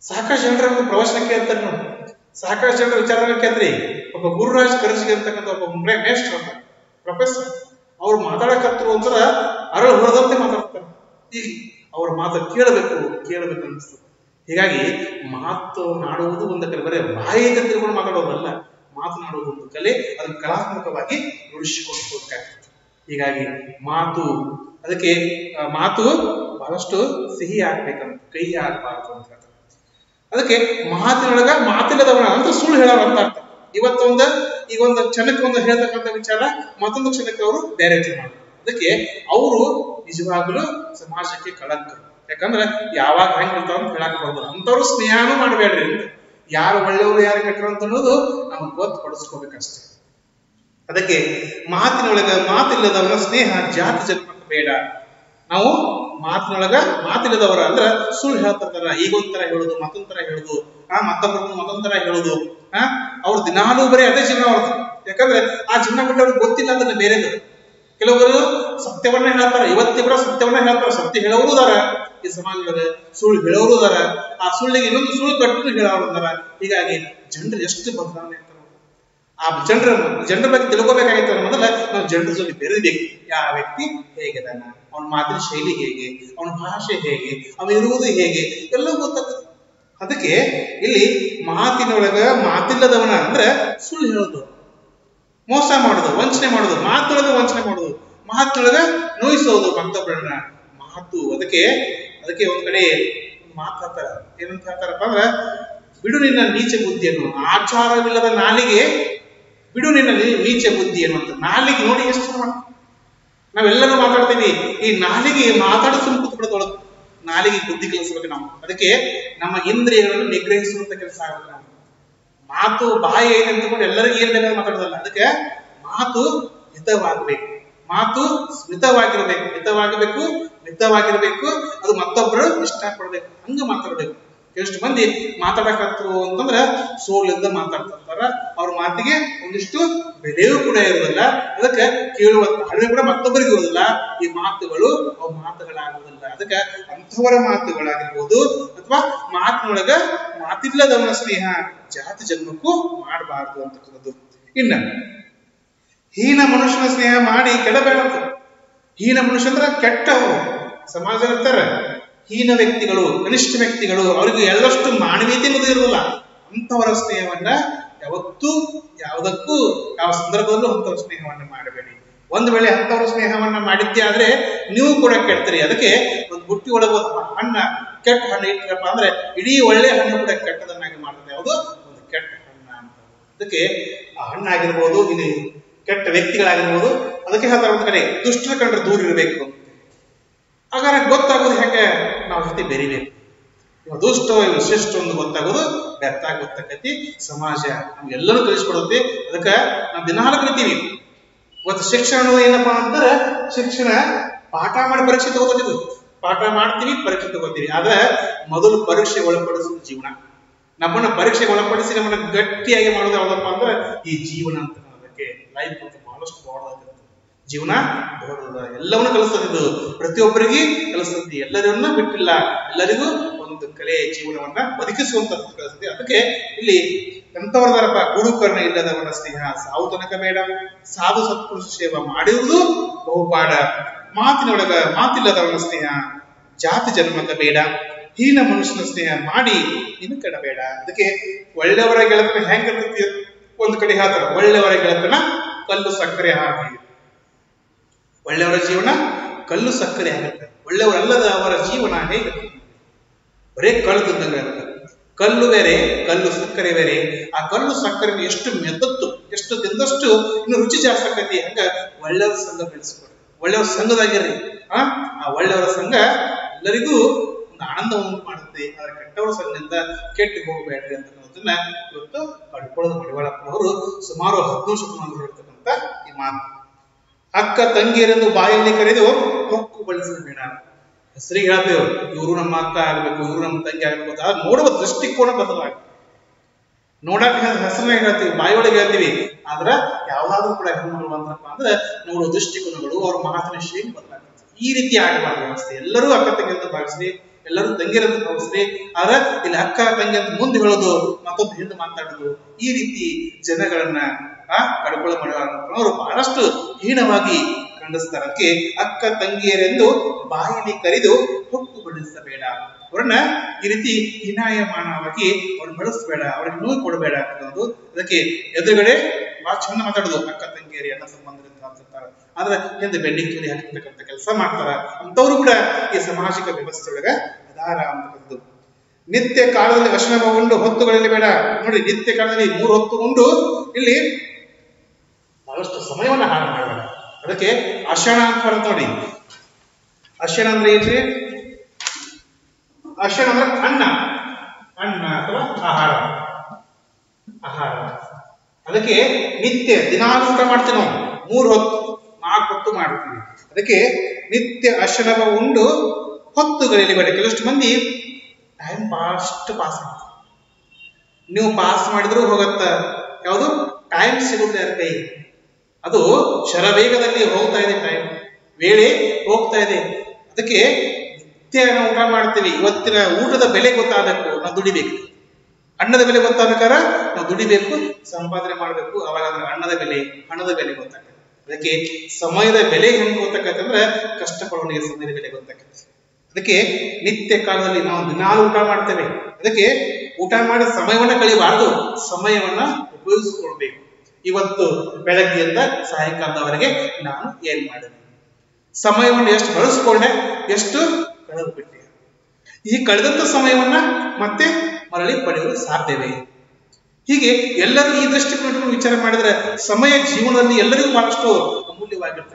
ಸಾಕಷ್ಟು ಜನರ ಒಂದು ಪ್ರವಚನ ಕೇಳ್ತಾರೆ ನೋಡಿ ಸಾಕಷ್ಟು ಜನರ ವಿಚಾರಗಳು ಕೇಳ್ತ್ರಿ ಒಬ್ಬ ಗುರುರಾಜ್ ಕರ್ಜಿಗೆ ಅಂತಕ್ಕಂಥ ಒಬ್ಬ ಮೇಷ್ಟ್ರು ಅಂತ ಪ್ರೊಫೆಸರ್ ಅವ್ರು ಮಾತಾಡಕತ್ರು ಅಂದ್ರ ಅರಳು ಹೊಡೆದಂತೆ ಮಾತಾಡ್ತಾರೆ ಈಗ ಅವ್ರ ಮಾತು ಕೇಳಬೇಕು ಕೇಳಬೇಕು ಅನಿಸ್ತದೆ ಹೀಗಾಗಿ ಮಾತನಾಡುವುದು ಒಂದು ಕಲೆ ಬರೀ ಬಾಯಿಗೆ ತಿಳ್ಕೊಂಡು ಮಾತಾಡೋದಲ್ಲ ಮಾತನಾಡುವುದು ಒಂದು ಕಲೆ ಅದನ್ನು ಕಲಾತ್ಮಕವಾಗಿ ರೂಢಿಸಿಕೊಂಡು ಹೋಗ್ಬೇಕಾಗ್ತದೆ ಹೀಗಾಗಿ ಮಾತು ಅದಕ್ಕೆ ಆ, ಮಾತು ಬಹಳಷ್ಟು ಸಿಹಿ ಆಗ್ಬೇಕಂತ ಕೈ ಆಗ್ಬಾರ್ದು ಅಂತ ಹೇಳ್ತಾರೆ ಅದಕ್ಕೆ ಮಾತಿನೊಳಗ ಮಾತಿಲ್ಲದವನ ಅಂತ ಸುಳ್ಳು ಹೇಳೋರು ಅಂತ ಅರ್ಥ ಇವತ್ತೊಂದು ಈಗ ಒಂದು ಕ್ಷಣಕ್ಕೆ ಒಂದು ಹೇಳ್ತಕ್ಕಂಥ ವಿಚಾರ ಮತ್ತೊಂದು ಕ್ಷಣಕ್ಕೆ ಅವರು ಬೇರೆ ರೀತಿ ಮಾಡ್ತಾರೆ ಅದಕ್ಕೆ ಅವರು ನಿಜವಾಗ್ಲೂ ಸಮಾಜಕ್ಕೆ ಕಳಂಕರು ಯಾಕಂದ್ರೆ ಯಾವಾಗ ಹೆಂಗ್ ಇರ್ತಾವ ಅಂತ ಹೇಳಕ್ ಬರೋದು ಅಂತವ್ರು ಸ್ನೇಹನೂ ಮಾಡಬೇಡ್ರಿ ಅಂತ ಯಾರು ಒಳ್ಳೆಯವರು ಯಾರು ಕೆಟ್ಟರು ಅಂತ ಅನ್ನೋದು ನಮಗೆ ಗೊತ್ತು ಪಡಿಸ್ಕೋಬೇಕಷ್ಟೇ ಅದಕ್ಕೆ ಮಾತಿನೊಳಗ ಮಾತಿಲ್ಲದವರ ಸ್ನೇಹ ಜಾತಿ ಜನ್ಮಕ್ಕೆ ಬೇಡ ನಾವು ಮಾತಿನೊಳಗ ಮಾತಿಲ್ಲದವರ ಅಂದ್ರ ಸುಳ್ಳು ಹೇಳ್ತಿರ್ತಾರ ಈಗ ಒಂಥರ ಹೇಳುದು ಮತ್ತೊಂದ್ ತರ ಹೇಳುದು ಆ ಮತ್ತೊಬ್ಬರು ಮತ್ತೊಂದ್ ತರ ಹೇಳುದು ಆ ಅವ್ರ ದಿನಾಲೂ ಬರೀ ಅದೇ ಜೀವನ ಅವ್ರದ್ದು ಯಾಕಂದ್ರೆ ಆ ಜೀವನ ಬಿಟ್ಟು ಅವ್ರಿಗೆ ಗೊತ್ತಿಲ್ಲ ಅಂದ್ರೆ ಬೇರೆದು ಕೆಲವರು ಸತ್ಯವನ್ನ ಹೇಳ್ತಾರ ಇವತ್ತಿ ಕೂಡ ಸತ್ಯವನ್ನ ಹೇಳ್ತಾರ ಸತ್ಯ ಹೇಳೋರು ಅದಾರ ಈ ಸಮಾಜದೊಳಗೆ ಸುಳ್ಳು ಹೇಳೋರು ಅದಾರ ಆ ಸುಳ್ಳಿಗೆ ಇನ್ನೊಂದು ಸುಳ್ಳು ಕಟ್ಟು ಹೇಳೋರು ಅದಾರ ಹೀಗಾಗಿ ಜನರು ಎಷ್ಟು ಬದಲಾವಣೆ ಆಗ್ತಾರೆ ಆ ಜನರ ಜನರ ಬಗ್ಗೆ ತಿಳ್ಕೊಬೇಕಾಗಿತ್ತು ಅನ್ನೋ ಮೊದಲ ನಾವು ಜನರ ಜೊತೆ ಬೆರೆಯಬೇಕು ಯಾವ ವ್ಯಕ್ತಿ ಹೇಗಿದಾನ ಅವನ ಮಾತಿನ ಶೈಲಿ ಹೇಗೆ ಅವನ ಭಾಷೆ ಹೇಗೆ ಅವ ಇರುವುದು ಹೇಗೆ ಎಲ್ಲ ಗೊತ್ತಾಗ್ತದೆ ಅದಕ್ಕೆ ಇಲ್ಲಿ ಮಾತಿನೊಳಗ ಮಾತಿಲ್ಲದವನ ಅಂದ್ರೆ ಸುಳ್ಳು ಹೇಳೋದು ಮೋಸ ಮಾಡೋದು ವಂಚನೆ ಮಾಡೋದು ಮಾತೊಳಗ ವಂಚನೆ ಮಾಡೋದು ಮಾತಿನೊಳಗ ನೋಯಿಸೋದು ಮತ್ತೊಬ್ಬರನ್ನ ಮಾತು ಅದಕ್ಕೆ ಅದಕ್ಕೆ ಒಂದ್ ಕಡೆ ಒಂದು ಮಾತು ಹೇಳ್ತಾರ ಏನಂತ ಹೇಳ್ತಾರಪ್ಪ ಅಂದ್ರ ಬಿಡು ನಿನ್ನ ನೀಚ ಬುದ್ಧಿಯನ್ನು ಆಚಾರವಿಲ್ಲದ ನಾಲಿಗೆ ಬಿಡು ನಿನ್ನ ನೀ- ನೀಚ ಬುದ್ಧಿಯನ್ನು ಅಂತ ನಾಲಿಗೆ ನೋಡಿ ಎಷ್ಟು ಚಂದ ಮಾಡ್ತಾರೆ. ನಾವೆಲ್ಲರೂ ಮಾತಾಡ್ತೀವಿ ಈ ನಾಲಿಗೆ ಮಾತಾಡಿಸು ಕೂತ್ಬಿಡೋದೊಳಗೆ ನಾಲಿಗೆ ಬುದ್ಧಿ ಕಲಿಸ್ಬೇಕು ನಾವು ಅದಕ್ಕೆ ನಮ್ಮ ಇಂದ್ರಿಯಗಳನ್ನು ನಿಗ್ರಹಿಸುವಂತ ಕೆಲಸ ಆಗುತ್ತೆ ನಾವು ಮಾತು ಬಾಯಿ ಐತೆ ಅಂತಕೊಂಡು ಎಲ್ಲರಿಗೂ ಏನ್ ಬೇಕಾದ್ರೂ ಮಾತಾಡೋದಲ್ಲ ಅದಕ್ಕೆ ಮಾತು ಹಿತವಾಗಬೇಕು ಮಾತು ಸ್ಮಿತವಾಗಿರ್ಬೇಕು ಮಿತವಾಗಿರ್ಬೇಕು ಮಿತವಾಗಿರ್ಬೇಕು ಅದು ಮತ್ತೊಬ್ಬರು ಇಷ್ಟಪಡ್ಬೇಕು ಹಂಗ ಮಾತಾಡ್ಬೇಕು ಎಷ್ಟು ಮಂದಿ ಮಾತಾಡಕತ್ರು ಅಂತಂದ್ರ ಸೋಲಿಂದ ಮಾತಾಡ್ತಿರ್ತಾರ ಅವ್ರ ಮಾತಿಗೆ ಒಂದಿಷ್ಟು ಬೆಲೆಯೂ ಕೂಡ ಇರೋದಿಲ್ಲ ಅದಕ್ಕೆ ಕೇಳುವ ತಾಳ್ಮೆ ಕೂಡ ಮತ್ತೊಬ್ಬರಿಗೆ ಇರೋದಿಲ್ಲ ಈ ಮಾತುಗಳು ಅವು ಮಾತುಗಳಾಗುವುದಿಲ್ಲ ಅದಕ್ಕೆ ಅಂಥವರ ಮಾತುಗಳಾಗಿರ್ಬೋದು ಅಥವಾ ಮಾತಿನೊಳಗ ಮಾತಿಲ್ಲದವನ ಸ್ನೇಹ ಜಾತಿ ಜನ್ಮಕ್ಕೂ ಮಾಡಬಾರ್ದು ಅಂತಕ್ಕಂಥದ್ದು ಇನ್ನ ಹೀನ ಮನುಷ್ಯನ ಸ್ನೇಹ ಮಾಡಿ ಕೆಡಬೇಡ ಅಂತ ಹೀನ ಮನುಷ್ಯ ಅಂದ್ರೆ ಕೆಟ್ಟವರು ಸಮಾಜ ಇರ್ತಾರೆ ಹೀನ ವ್ಯಕ್ತಿಗಳು ಕನಿಷ್ಠ ವ್ಯಕ್ತಿಗಳು ಅವರಿಗೆ ಎಲ್ಲಷ್ಟು ಮಾನವೀಯತೆ ಅನ್ನೋದು ಇರೋದಿಲ್ಲ ಅಂಥವರ ಸ್ನೇಹವನ್ನ ಯಾವತ್ತೂ ಯಾವುದಕ್ಕೂ ಯಾವ ಸಂದರ್ಭದಲ್ಲೂ ಅಂಥವ್ರ ಸ್ನೇಹವನ್ನ ಮಾಡಬೇಡಿ ಒಂದು ವೇಳೆ ಅಂಥವ್ರ ಸ್ನೇಹವನ್ನ ಮಾಡಿದ್ದೆ ಆದ್ರೆ ನೀವು ಕೂಡ ಕೆಡ್ತೀರಿ ಅದಕ್ಕೆ ಒಂದು ಬುಟ್ಟಿ ಒಳಗೆ ಒಂದು ಹಣ್ಣ ಕೆಟ್ಟ ಹಣ್ಣು ಇಟ್ಟರಪ್ಪ ಅಂದ್ರೆ ಇಡೀ ಒಳ್ಳೆ ಹಣ್ಣು ಕೂಡ ಕೆಟ್ಟದನ್ನಾಗಿ ಮಾಡ್ತದೆ ಯಾವುದು ಒಂದು ಕೆಟ್ಟ ಹಣ್ಣ ಅಂತ ಅದಕ್ಕೆ ಆ ಹಣ್ಣಾಗಿರ್ಬೋದು ಇಲ್ಲಿ ಕೆಟ್ಟ ವ್ಯಕ್ತಿಗಳಾಗಿರ್ಬೋದು ಅದಕ್ಕೆ ಹೇಳ್ತಾರೆ ಒಂದು ಕಡೆ ದುಷ್ಟರ ಕಂಡ್ರೆ ದೂರ ಇರಬೇಕು ಅಂತ ಹಾಗಾದ್ರೆ ಗೊತ್ತಾಗೋದು ಹೆಂಗೆ ನಾವು ಜೊತೆ ಬೆರಿಬೇಕು ಇವ ದುಷ್ಟ ಇವ ಶ್ರೇಷ್ಠ ಒಂದು ಗೊತ್ತಾಗೋದು ವ್ಯರ್ಥ ಗೊತ್ತಾಗತಿ ಸಮಾಜ ನಮ್ಗೆಲ್ಲರೂ ಕಲಿಸ್ಕೊಡುತ್ತೆ ಅದಕ್ಕೆ ನಾವು ದಿನಾಲು ಕಲಿತೀವಿ ಇವತ್ತು ಶಿಕ್ಷಣ ಅನ್ನೋದು ಏನಪ್ಪಾ ಅಂತಂದ್ರೆ ಶಿಕ್ಷಣ ಪಾಠ ಮಾಡಿ ಪರೀಕ್ಷೆ ತಗೋತಿದ್ವಿ ಪಾಠ ಮಾಡ್ತೀವಿ ಪರೀಕ್ಷೆ ತಗೋತೀವಿ ಆದ್ರೆ ಮೊದಲು ಪರೀಕ್ಷೆ ಒಳಪಡಿಸೋದು ಜೀವನ ನಮ್ಮನ್ನ ಪರೀಕ್ಷೆಗೆ ಒಳಪಡಿಸಿ ನಮ್ಮನ್ನ ಗಟ್ಟಿಯಾಗಿ ಮಾಡೋದು ಯಾವ್ದಪ್ಪ ಅಂದ್ರೆ ಈ ಜೀವನ ಅಂತ ಅದಕ್ಕೆ ಲೈಫ್ ಅಂತ ಬಹಳಷ್ಟು ದೊಡ್ಡದಾಗಿರುತ್ತೆ ಜೀವನ ದೊಡ್ಡದ ಎಲ್ಲವನ್ನೂ ಕಲಿಸ್ತದೆ ಇದು ಪ್ರತಿಯೊಬ್ಬರಿಗೆ ಕಲಿಸ್ತದೆ ಎಲ್ಲರನ್ನ ಬಿಟ್ಟಿಲ್ಲ ಎಲ್ಲರಿಗೂ ಒಂದು ಕಲೆ ಜೀವನವನ್ನ ಬದುಕಿಸುವಂತ ಕಲಿಸ್ತದೆ ಅದಕ್ಕೆ ಇಲ್ಲಿ ಎಂತವರದಾರಪ್ಪ ಗುರುಕರ್ಣ ಇಲ್ಲದವನ ಸ್ನೇಹ ಸಾವು ತನಕ ಬೇಡ ಸಾಧು ಸತ್ಪುರುಷ ಸೇವಾ ಮಾಡಿರುವುದು ಬಹುಪಾಡ ಮಾತಿನೊಳಗ ಮಾತಿಲ್ಲದವನ ಸ್ನೇಹ ಜಾತಿ ಜನ್ಮಕ ಬೇಡ ಹೀನ ಮನುಷ್ಯನ ಸ್ನೇಹ ಮಾಡಿ ಇನ್ನು ಕೆಡಬೇಡ ಅದಕ್ಕೆ ಒಳ್ಳೆಯವರ ಗೆಳತನ ಹೆಂಗಿರ್ತೈತಿ ಒಂದು ಕಡೆ ಹೇಳ್ತಾರೆ ಒಳ್ಳೆಯವರ ಗೆಳತನ ಕಲ್ಲು ಸಕ್ಕರೆ ಹಾಕಿ ಒಳ್ಳೆಯವರ ಜೀವನ ಕಲ್ಲು ಸಕ್ಕರೆ ಆಗುತ್ತೆ ಒಳ್ಳೆಯವರಲ್ಲದ ಅವರ ಜೀವನ ಹೇಗೆ ಬರೇ ಕಲ್ಲು ತಿಂದಂಗೆ ಆಗುತ್ತೆ ಕಲ್ಲು ಬೇರೆ ಕಲ್ಲು ಸಕ್ಕರೆ ಬೇರೆ ಆ ಕಲ್ಲು ಸಕ್ಕರೆ ಎಷ್ಟು ಮೆತ್ತತ್ತು ಎಷ್ಟು ತಿಂದಷ್ಟು ಇನ್ನು ರುಚಿ ಜಾಸ್ತಿ ಆಕತಿ ಹಂಗ ಒಳ್ಳೆಯವರ ಸಂಘ ಬೆಳೆಸ್ಕೊಡಿ ಒಳ್ಳೆಯವರ ಸಂಘದಾಗಿರ್ರಿ ಆ ಆ ಒಳ್ಳೆಯವರ ಸಂಘ ಎಲ್ಲರಿಗೂ ಒಂದು ಆನಂದ ಉಂಟು ಮಾಡುತ್ತೆ ಆದ್ರೆ ಕೆಟ್ಟವರ ಸಂಘದಿಂದ ಕೆಟ್ಟು ಹೋಗಬೇಡ್ರಿ ಅಂತ ಅನ್ನೋದನ್ನ ಇವತ್ತು ಕಡ್ಕೊಳ್ಳೋದು ಮಡಿವಾಳಪ್ಪನವರು ಸುಮಾರು ಹದಿನೂರು ಶತಮಾನ ಹೇಳ್ತಕ್ಕಂಥ ಈ ಮಾತು ಅಕ್ಕ ತಂಗಿಯರೆಂದು ಬಾಯಲ್ಲಿ ಕರೆದು ಹೊಕ್ಕು ಬಳಸಬೇಡ ಹೆಸರಿಗೆ ಹೇಳ್ತೇವೆ ಇವರು ನಮ್ಮ ಅಕ್ಕ ಆಗ್ಬೇಕು ಇವರು ನಮ್ಮ ತಂಗಿ ಆಗ್ಬೇಕು ಅಂತ ಆದ್ರೆ ನೋಡುವ ದೃಷ್ಟಿಕೋನ ಬದಲಾಗ ನೋಡಕ್ ಹೆಸರನ್ನ ಹೇಳ್ತೀವಿ ಬಾಯಿಯೊಳಗೆ ಹೇಳ್ತೀವಿ ಆದ್ರ ಯಾವ್ದಾದ್ರು ಕೂಡ ಹೆಣ್ಮಗಳು ಬಂದ್ರಪ್ಪ ಅಂದ್ರೆ ನೋಡುವ ದೃಷ್ಟಿಕೋನಗಳು ಅವ್ರ ಮಾತಿನ ಶೈಲಿ ಬದಲಾಗುತ್ತೆ ಈ ರೀತಿ ಆಗಬಾರ್ದು ವ್ಯವಸ್ಥೆ ಎಲ್ಲರೂ ಅಕ್ಕ ತಂಗಿಯಿಂದ ಭಾವಿಸ್ರಿ ಎಲ್ಲರೂ ತಂಗಿರಂತ ಭಾವಿಸ್ರಿ ಆದ್ರೆ ಇಲ್ಲಿ ಅಕ್ಕ ತಂಗಿ ಅಂತ ಮುಂದೆ ಹೇಳೋದು ಮತ್ತೊಬ್ಬ ಹಿಂದೆ ಮಾತಾಡೋದು ಈ ರೀತಿ ಜನಗಳನ್ನ ಆ ಕಡ್ಕೊಳ್ಳ ಅವರು ಬಹಳಷ್ಟು ಹೀನವಾಗಿ ಖಂಡಿಸ್ತಾರೆ ಅದಕ್ಕೆ ಅಕ್ಕ ತಂಗಿಯರೆಂದು ಬಾಯಿಲಿ ಕರೆದು ಹೊಕ್ಕು ಬಡಿಸಬೇಡ ಅವ್ರನ್ನ ಈ ರೀತಿ ಹೀನಾಯಮಾನವಾಗಿ ಅವ್ರನ್ನ ಬಳಸಬೇಡ ಅವ್ರಿಗೆ ನೋವು ಕೊಡಬೇಡ ಅನ್ನೋದು ಅದಕ್ಕೆ ಎದುರುಗಡೆ ಬಹಳ ಚಂದ ಮಾತಾಡೋದು ಅಕ್ಕ ತಂಗಿಯರಿ ಅಣ್ಣ ಸಂಬಂಧದಿಂದ ಅಂತಾರೆ ಆದ್ರೆ ಹಿಂದೆ ಬೆಂಡಿಂಗ್ ಚೂರಿ ಹಾಕಿರ್ತಕ್ಕಂಥ ಕೆಲಸ ಮಾಡ್ತಾರ ಅಂತವ್ರು ಕೂಡ ಈ ಸಾಮಾಜಿಕ ವ್ಯವಸ್ಥೆ ಒಳಗ ಅದಾರ ಅಂತಕ್ಕಂಥದ್ದು ನಿತ್ಯ ಕಾಲದಲ್ಲಿ ಅಶ್ರಮ ಉಂಡು ಹೊತ್ತುಗಳಲ್ಲಿ ಬೇಡ ನೋಡಿ ನಿತ್ಯ ಕಾಲದಲ್ಲಿ ಮೂರು ಹೊತ್ತು ಉಂಡು ಇಲ್ಲಿ ಬಹಳಷ್ಟು ಸಮಯವನ್ನ ಹಾಳು ಮಾಡಬೇಡ ಅದಕ್ಕೆ ಅಶಣ ಅಂತ ಬರುತ್ತೆ ನೋಡಿ ಅಶಣ ಅಂದ್ರೆ ಏನ್ರಿ ಅಶಣ ಅಂದ್ರೆ ಅನ್ನ ಅನ್ನ ಅಥವಾ ಆಹಾರ ಆಹಾರ ಅದಕ್ಕೆ ನಿತ್ಯ ದಿನಾಲು ಊಟ ಮಾಡ್ತೀವಿ ನಾವು ಮೂರು ಹೊತ್ತು ನಾಲ್ಕು ಹೊತ್ತು ಮಾಡ್ತೀವಿ ಅದಕ್ಕೆ ನಿತ್ಯ ಅಶನವ ಉಂಡು ಹೊತ್ತುಗಳಲ್ಲಿ ಬೇಡ ಕೆಲವಷ್ಟು ಮಂದಿ ಟೈಮ್ ಬಹಳಷ್ಟು ಪಾಸ್ ಮಾಡ್ತಾರೆ ನೀವು ಪಾಸ್ ಮಾಡಿದ್ರು ಹೋಗತ್ತ ಯಾವುದು ಟೈಮ್ ಸಿಗುತ್ತೆ ಯಾರ ಕೈ ಅದು ಶರವೇಗದಲ್ಲಿ ಹೋಗ್ತಾ ಇದೆ ಟೈಮ್ ವೇಳೆ ಹೋಗ್ತಾ ಇದೆ ಅದಕ್ಕೆ ನಿತ್ಯ ನಾವು ಊಟ ಮಾಡ್ತೀವಿ ಇವತ್ತಿನ ಊಟದ ಬೆಲೆ ಗೊತ್ತಾಗಬೇಕು ನಾವು ದುಡಿಬೇಕು ಅನ್ನದ ಬೆಲೆ ಗೊತ್ತಾಗಬೇಕಾರ ನಾವು ದುಡಿಬೇಕು ಸಂಪಾದನೆ ಮಾಡಬೇಕು ಅವಾಗ ಅದ್ರ ಅನ್ನದ ಬೆಲೆ ಹಣದ ಬೆಲೆ ಗೊತ್ತಾಗುತ್ತೆ ಅದಕ್ಕೆ ಸಮಯದ ಬೆಲೆ ಹೆಂಗ್ ಗೊತ್ತಾಗತ್ತಂದ್ರೆ ಕಷ್ಟಪಡೋನಿಗೆ ಸಮಯದ ಬೆಲೆ ಗೊತ್ತಾಗತ್ತೆ ಅದಕ್ಕೆ ನಿತ್ಯ ಕಾಲದಲ್ಲಿ ನಾವು ದಿನಾಲು ಊಟ ಮಾಡ್ತೇವೆ ಅದಕ್ಕೆ ಊಟ ಮಾಡಿದ ಸಮಯವನ್ನ ಕಳಿಬಾರ್ದು ಸಮಯವನ್ನ ಉಪಯೋಗಿಸಿಕೊಳ್ಬೇಕು ಇವತ್ತು ಬೆಳಗ್ಗೆಯಿಂದ ಸಾಯಂಕಾಲದವರೆಗೆ ನಾನು ಏನ್ ಮಾಡಿದೆ ಸಮಯವನ್ನು ಎಷ್ಟು ಬಳಸ್ಕೊಂಡೆ ಎಷ್ಟು ಕಳೆದು ಬಿಟ್ಟೆ ಈ ಕಳೆದಂತ ಸಮಯವನ್ನ ಮತ್ತೆ ಮರಳಿ ಪಡೆಯಲು ಸಾಧ್ಯವೇ ಹೀಗೆ ಎಲ್ಲರೂ ಈ ದೃಷ್ಟಿಕೋನ ವಿಚಾರ ಮಾಡಿದ್ರೆ ಸಮಯ ಜೀವನದಲ್ಲಿ ಎಲ್ಲರಿಗೂ ಬಹಳಷ್ಟು ಅಮೂಲ್ಯವಾಗಿರ್ತದೆ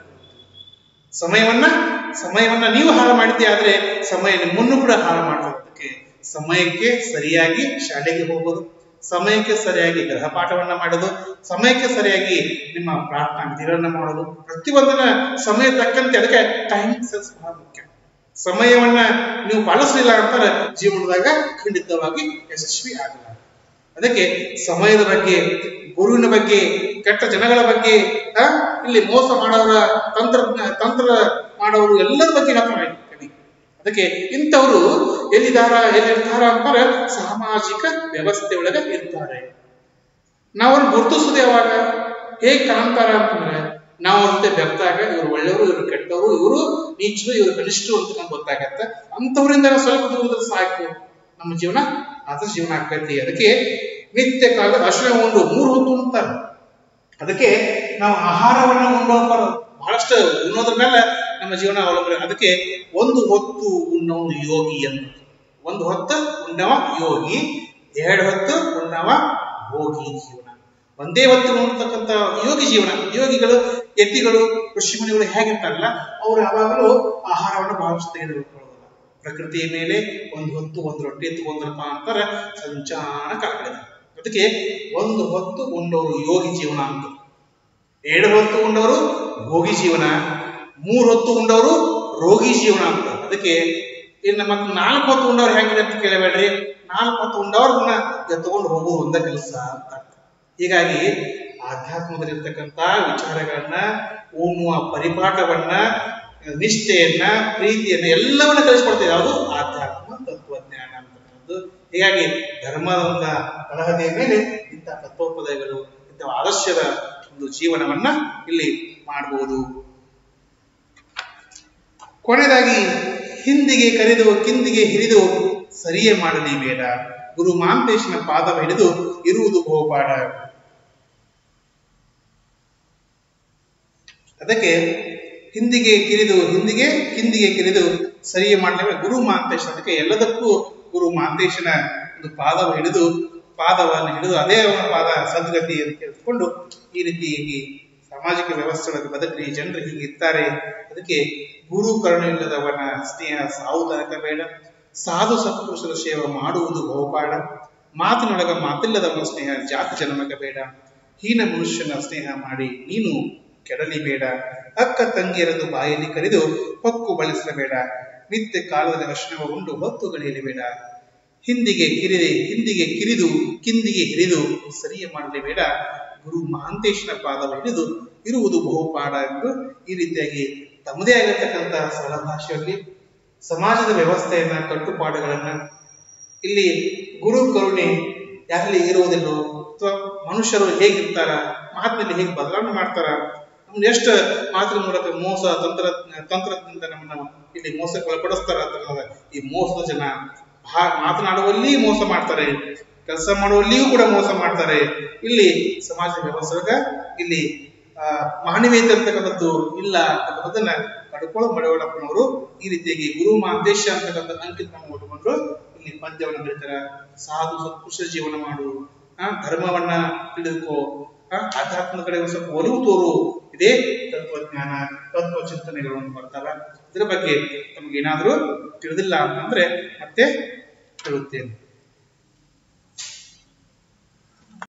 ಸಮಯವನ್ನ ಸಮಯವನ್ನ ನೀವು ಹಾಳು ಮಾಡಿದ್ದೆ ಆದ್ರೆ ಸಮಯ ನಿಮ್ಮನ್ನು ಕೂಡ ಹಾಳು ಮಾಡ್ತದೆ ಅದಕ್ಕೆ ಸಮಯಕ್ಕೆ ಸರಿಯಾಗಿ ಶಾಲೆಗೆ ಹೋಗೋದು ಸಮಯಕ್ಕೆ ಸರಿಯಾಗಿ ಗೃಹ ಪಾಠವನ್ನ ಮಾಡೋದು ಸಮಯಕ್ಕೆ ಸರಿಯಾಗಿ ನಿಮ್ಮ ಪ್ರಾರ್ಥನಾ ವಿಧಿಗಳನ್ನ ಮಾಡೋದು ಪ್ರತಿಯೊಂದನ್ನ ಸಮಯ ತಕ್ಕಂತೆ ಅದಕ್ಕೆ ಟೈಮ್ ಸೆನ್ಸ್ ಬಹಳ ಮುಖ್ಯ ಸಮಯವನ್ನ ನೀವು ಪಾಲಿಸಲಿಲ್ಲ ಅಂತಾರೆ ಜೀವನದಾಗ ಖಂಡಿತವಾಗಿ ಯಶಸ್ವಿ ಆಗಲ್ಲ ಅದಕ್ಕೆ ಸಮಯದ ಬಗ್ಗೆ ಗುರುವಿನ ಬಗ್ಗೆ ಕೆಟ್ಟ ಜನಗಳ ಬಗ್ಗೆ ಆ, ಇಲ್ಲಿ ಮೋಸ ಮಾಡೋರ ತಂತ್ರ ತಂತ್ರ ಮಾಡೋರು ಎಲ್ಲರ ಬಗ್ಗೆ ಹೇಳ್ತಾರೆ ಕವಿ ಅದಕ್ಕೆ ಇಂಥವ್ರು ಎಲ್ಲಿದಾರ ಎಲ್ಲಿರ್ತಾರ ಅಂತಾರೆ ಸಾಮಾಜಿಕ ವ್ಯವಸ್ಥೆ ಒಳಗೆ ಇರ್ತಾರೆ ನಾವು ಅವ್ರನ್ನ ಗುರುತಿಸೋದು ಯಾವಾಗ ಹೇಗೆ ಕಾಣ್ತಾರ ಅಂತಂದ್ರೆ ನಾವು ಅವ್ರ ಜೊತೆ ಬೆರ್ತಾಗ ಇವ್ರು ಒಳ್ಳೆಯವರು ಇವ್ರು ಕೆಟ್ಟವರು ಇವರು ನೀಚರು ಇವ್ರು ಕನಿಷ್ಠರು ಅಂತ ನಮ್ಗೆ ಗೊತ್ತಾಗತ್ತೆ ಅಂಥವ್ರಿಂದ ನಾವು ಸ್ವಲ್ಪ ದೂರದಲ್ಲಿ ಸಾಕು ನಮ್ಮ ಜೀವನ ಅದ್ರ ಜೀವನ ಆಕೈತಿ ಅದಕ್ಕೆ ನಿತ್ಯ ಕಾಲದ ಅಶ್ರಮ ಉಂಡು ಮೂರು ಹೊತ್ತು ಉಣ್ತಾರೆ ಅದಕ್ಕೆ ನಾವು ಆಹಾರವನ್ನು ಉಣ್ಣೋಪರ ಬಹಳಷ್ಟು ಉಣ್ಣೋದ್ರ ಮೇಲೆ ನಮ್ಮ ಜೀವನ ಅವಲಂಬನೆ ಅದಕ್ಕೆ ಒಂದು ಹೊತ್ತು ಉಣ್ಣವನು ಯೋಗಿ ಅಂತ ಒಂದು ಹೊತ್ತು ಉಣ್ಣವ ಯೋಗಿ ಎರಡು ಹೊತ್ತು ಉಣ್ಣವ ಭೋಗಿ ಜೀವನ ಒಂದೇ ಹೊತ್ತು ಉಣ್ಣತಕ್ಕಂಥ ಯೋಗಿ ಜೀವನ ಯೋಗಿಗಳು ಯತಿಗಳು ಋಷಿಮುನಿಗಳು ಹೇಗಿರ್ತಾರಲ್ಲ ಅವ್ರು ಯಾವಾಗಲೂ ಆಹಾರವನ್ನು ಬಹಳಷ್ಟು ತೆಗೆದುಕೊಳ್ಳೋದಿಲ್ಲ ಪ್ರಕೃತಿಯ ಮೇಲೆ ಒಂದು ಹೊತ್ತು ಒಂದು ರೊಟ್ಟಿ ತಗೊಂಡ್ರಪ್ಪ ಅಂತಾರೆ ಸಂಚಾರ ಕಾಲಿದೆ ಅದಕ್ಕೆ ಒಂದು ಹೊತ್ತು ಉಂಡವರು ಯೋಗಿ ಜೀವನ ಅಂತ ಎರಡು ಹೊತ್ತು ಉಂಡವರು ಭೋಗಿ ಜೀವನ ಮೂರು ಹೊತ್ತು ಉಂಡವರು ರೋಗಿ ಜೀವನ ಅಂತ ಅದಕ್ಕೆ ಇನ್ನು ಮತ್ತೆ ನಾಲ್ಕು ಹೊತ್ತು ಉಂಡವ್ರು ಹೆಂಗಿದೆ ಅಂತ ಕೇಳಬೇಡ್ರಿ ನಾಲ್ಕು ಹೊತ್ತು ಉಂಡವ್ರನ್ನ ಎತ್ಕೊಂಡು ಹೋಗೋದು ಒಂದೇ ಕೆಲಸ ಅಂತ ಹೀಗಾಗಿ ಆಧ್ಯಾತ್ಮದಲ್ಲಿರ್ತಕ್ಕಂಥ ವಿಚಾರಗಳನ್ನ ಉಣ್ಣುವ ಪರಿಪಾಠವನ್ನ ನಿಷ್ಠೆಯನ್ನ ಪ್ರೀತಿಯನ್ನ ಎಲ್ಲವನ್ನ ಕಲಿಸ್ಕೊಡ್ತೇವೆ ಯಾವುದು ಆಧ್ಯಾತ್ಮ ತತ್ವಜ್ಞಾನ ಅಂತಕ್ಕಂಥದ್ದು ಹೀಗಾಗಿ ಧರ್ಮದ ತಳಹದಿಯ ಮೇಲೆ ಇಂಥ ತತ್ವೋಪದಯಗಳು ಇಂಥ ಆದರ್ಶದ ಒಂದು ಜೀವನವನ್ನ ಇಲ್ಲಿ ಮಾಡಬಹುದು ಕೊನೆಯದಾಗಿ ಹಿಂದಿಗೆ ಕರೆದು ಕಿಂದಿಗೆ ಹಿರಿದು ಸರಿಯೇ ಮಾಡಲಿ ಬೇಡ ಗುರು ಮಾಂತೇಶನ ಪಾದವ ಹಿಡಿದು ಇರುವುದು ಬಹುಪಾಡ ಅದಕ್ಕೆ ಹಿಂದಿಗೆ ಕಿರಿದು ಹಿಂದಿಗೆ ಕಿಂದಿಗೆ ಕಿರಿದು ಸರಿಯೇ ಮಾಡಲಿ ಗುರು ಮಾಂತೇಶ ಅದಕ್ಕೆ ಎಲ್ಲದಕ್ಕೂ ಗುರು ಮಾಂತೇಶನ ಒಂದು ಪಾದವ ಹಿಡಿದು ಪಾದವನ್ನು ಹಿಡಿದು ಅದೇ ಅವನ ಪಾದ ಸದ್ಗತಿ ಅಂತ ಕೇಳಿಕೊಂಡು ಈ ರೀತಿಯಾಗಿ ಸಾಮಾಜಿಕ ವ್ಯವಸ್ಥೆ ಒಳಗೆ ಬದುಕಿ ಜನರು ಹೀಗೆ ಇರ್ತಾರೆ ಅದಕ್ಕೆ ಗುರು ಕರುಣೆ ಇಲ್ಲದವನ ಸ್ನೇಹ ಸಾವು ತನಕ ಬೇಡ ಸಾಧು ಸತ್ಪುರುಷರ ಸೇವೆ ಮಾಡುವುದು ಬಹುಪಾಡ ಮಾತಿನೊಳಗ ಮಾತಿಲ್ಲದವನ ಸ್ನೇಹ ಜಾತಿ ಜನ್ಮಕ ಬೇಡ ಹೀನ ಮನುಷ್ಯನ ಸ್ನೇಹ ಮಾಡಿ ನೀನು ಕೆಡಲಿ ಬೇಡ ಅಕ್ಕ ತಂಗಿಯರದು ಬಾಯಲ್ಲಿ ಕರೆದು ಹೊಕ್ಕು ಬಳಸಬೇಡ ನಿತ್ಯ ಕಾಲದಲ್ಲಿ ಅರ್ಶನವ ಉಂಡು ಹೊತ್ತು ಗಳಿಯಲಿ ಬೇಡ ಹಿಂದಿಗೆ ಕಿರಿದೆ ಹಿಂದಿಗೆ ಕಿರಿದು ಕಿಂದಿಗೆ ಹಿರಿದು ಸರಿಯ ಮಾಡಲಿ ಬೇಡ ಗುರು ಮಹಾಂತೇಶನ ಪಾದವ ಹಿಡಿದು ಇರುವುದು ಬಹುಪಾಡ ಎಂದು ಈ ರೀತಿಯಾಗಿ ತಮ್ಮದೇ ಆಗಿರ್ತಕ್ಕಂತಹ ಸರಳ ಭಾಷೆಯಲ್ಲಿ ಸಮಾಜದ ವ್ಯವಸ್ಥೆಯನ್ನ ಕಟ್ಟುಪಾಡುಗಳನ್ನ ಇಲ್ಲಿ ಗುರು ಕರುಣೆ ಯಾರಲ್ಲಿ ಇರುವುದಿಲ್ಲೋ ಅಥವಾ ಮನುಷ್ಯರು ಹೇಗಿರ್ತಾರ ಮಾತಿನಲ್ಲಿ ಹೇಗೆ ಬದಲಾವಣೆ ಮಾಡ್ತಾರ ನಮ್ನ ಎಷ್ಟು ಮಾತಿನ ಮೂಲಕ ಮೋಸ ತಂತ್ರ ತಂತ್ರದಿಂದ ನಮ್ಮನ್ನ ಇಲ್ಲಿ ಮೋಸಕ್ಕೆ ಒಳಪಡಿಸ್ತಾರ ಅಂತ ಅನ್ನೋದು ಈ ಮೋಸದ ಜನ ಭಾ ಮಾತನಾಡುವಲ್ಲಿ ಮೋಸ ಮಾಡ್ತಾರೆ ಕೆಲಸ ಮಾಡುವಲ್ಲಿಯೂ ಕೂಡ ಮೋಸ ಮಾಡ್ತಾರೆ ಇಲ್ಲಿ ಸಮಾಜ ವ್ಯವಸ್ಥೆಗ ಇಲ್ಲಿ ಆ ಮಾನವೀಯತೆ ಅಂತಕ್ಕಂಥದ್ದು ಇಲ್ಲ ಅಂತಕ್ಕಂಥದ್ದನ್ನ ಕಡ್ಕೊಳ್ಳೋ ಮಡವಳಪ್ಪನವರು ಈ ರೀತಿಯಾಗಿ ಗುರು ಮಾಂದೇಶ ಅಂತಕ್ಕಂಥ ಅಂಕಿತ ನಮ್ಮ ಉಟ್ಕೊಂಡು ಇಲ್ಲಿ ಪದ್ಯವನ್ನು ಬರೀತಾರ ಸಾಧು ಸತ್ಪುರುಷ ಜೀವನ ಮಾಡು ಆ ಧರ್ಮವನ್ನ ತಿಳಿದುಕೋ ಆ ಆಧ್ಯಾತ್ಮದ ಕಡೆ ಒಂದು ಸ್ವಲ್ಪ ಒಲವು ತೋರು ಇದೇ ತತ್ವಜ್ಞಾನ ತತ್ವ ಚಿಂತನೆಗಳು ಅಂತ ಬರ್ತಾವ ಇದ್ರ ಬಗ್ಗೆ ತಮಗೇನಾದ್ರೂ ತಿಳಿದಿಲ್ಲ ಅಂತಂದ್ರೆ ಮತ್ತೆ ಹೇಳುತ್ತೇನೆ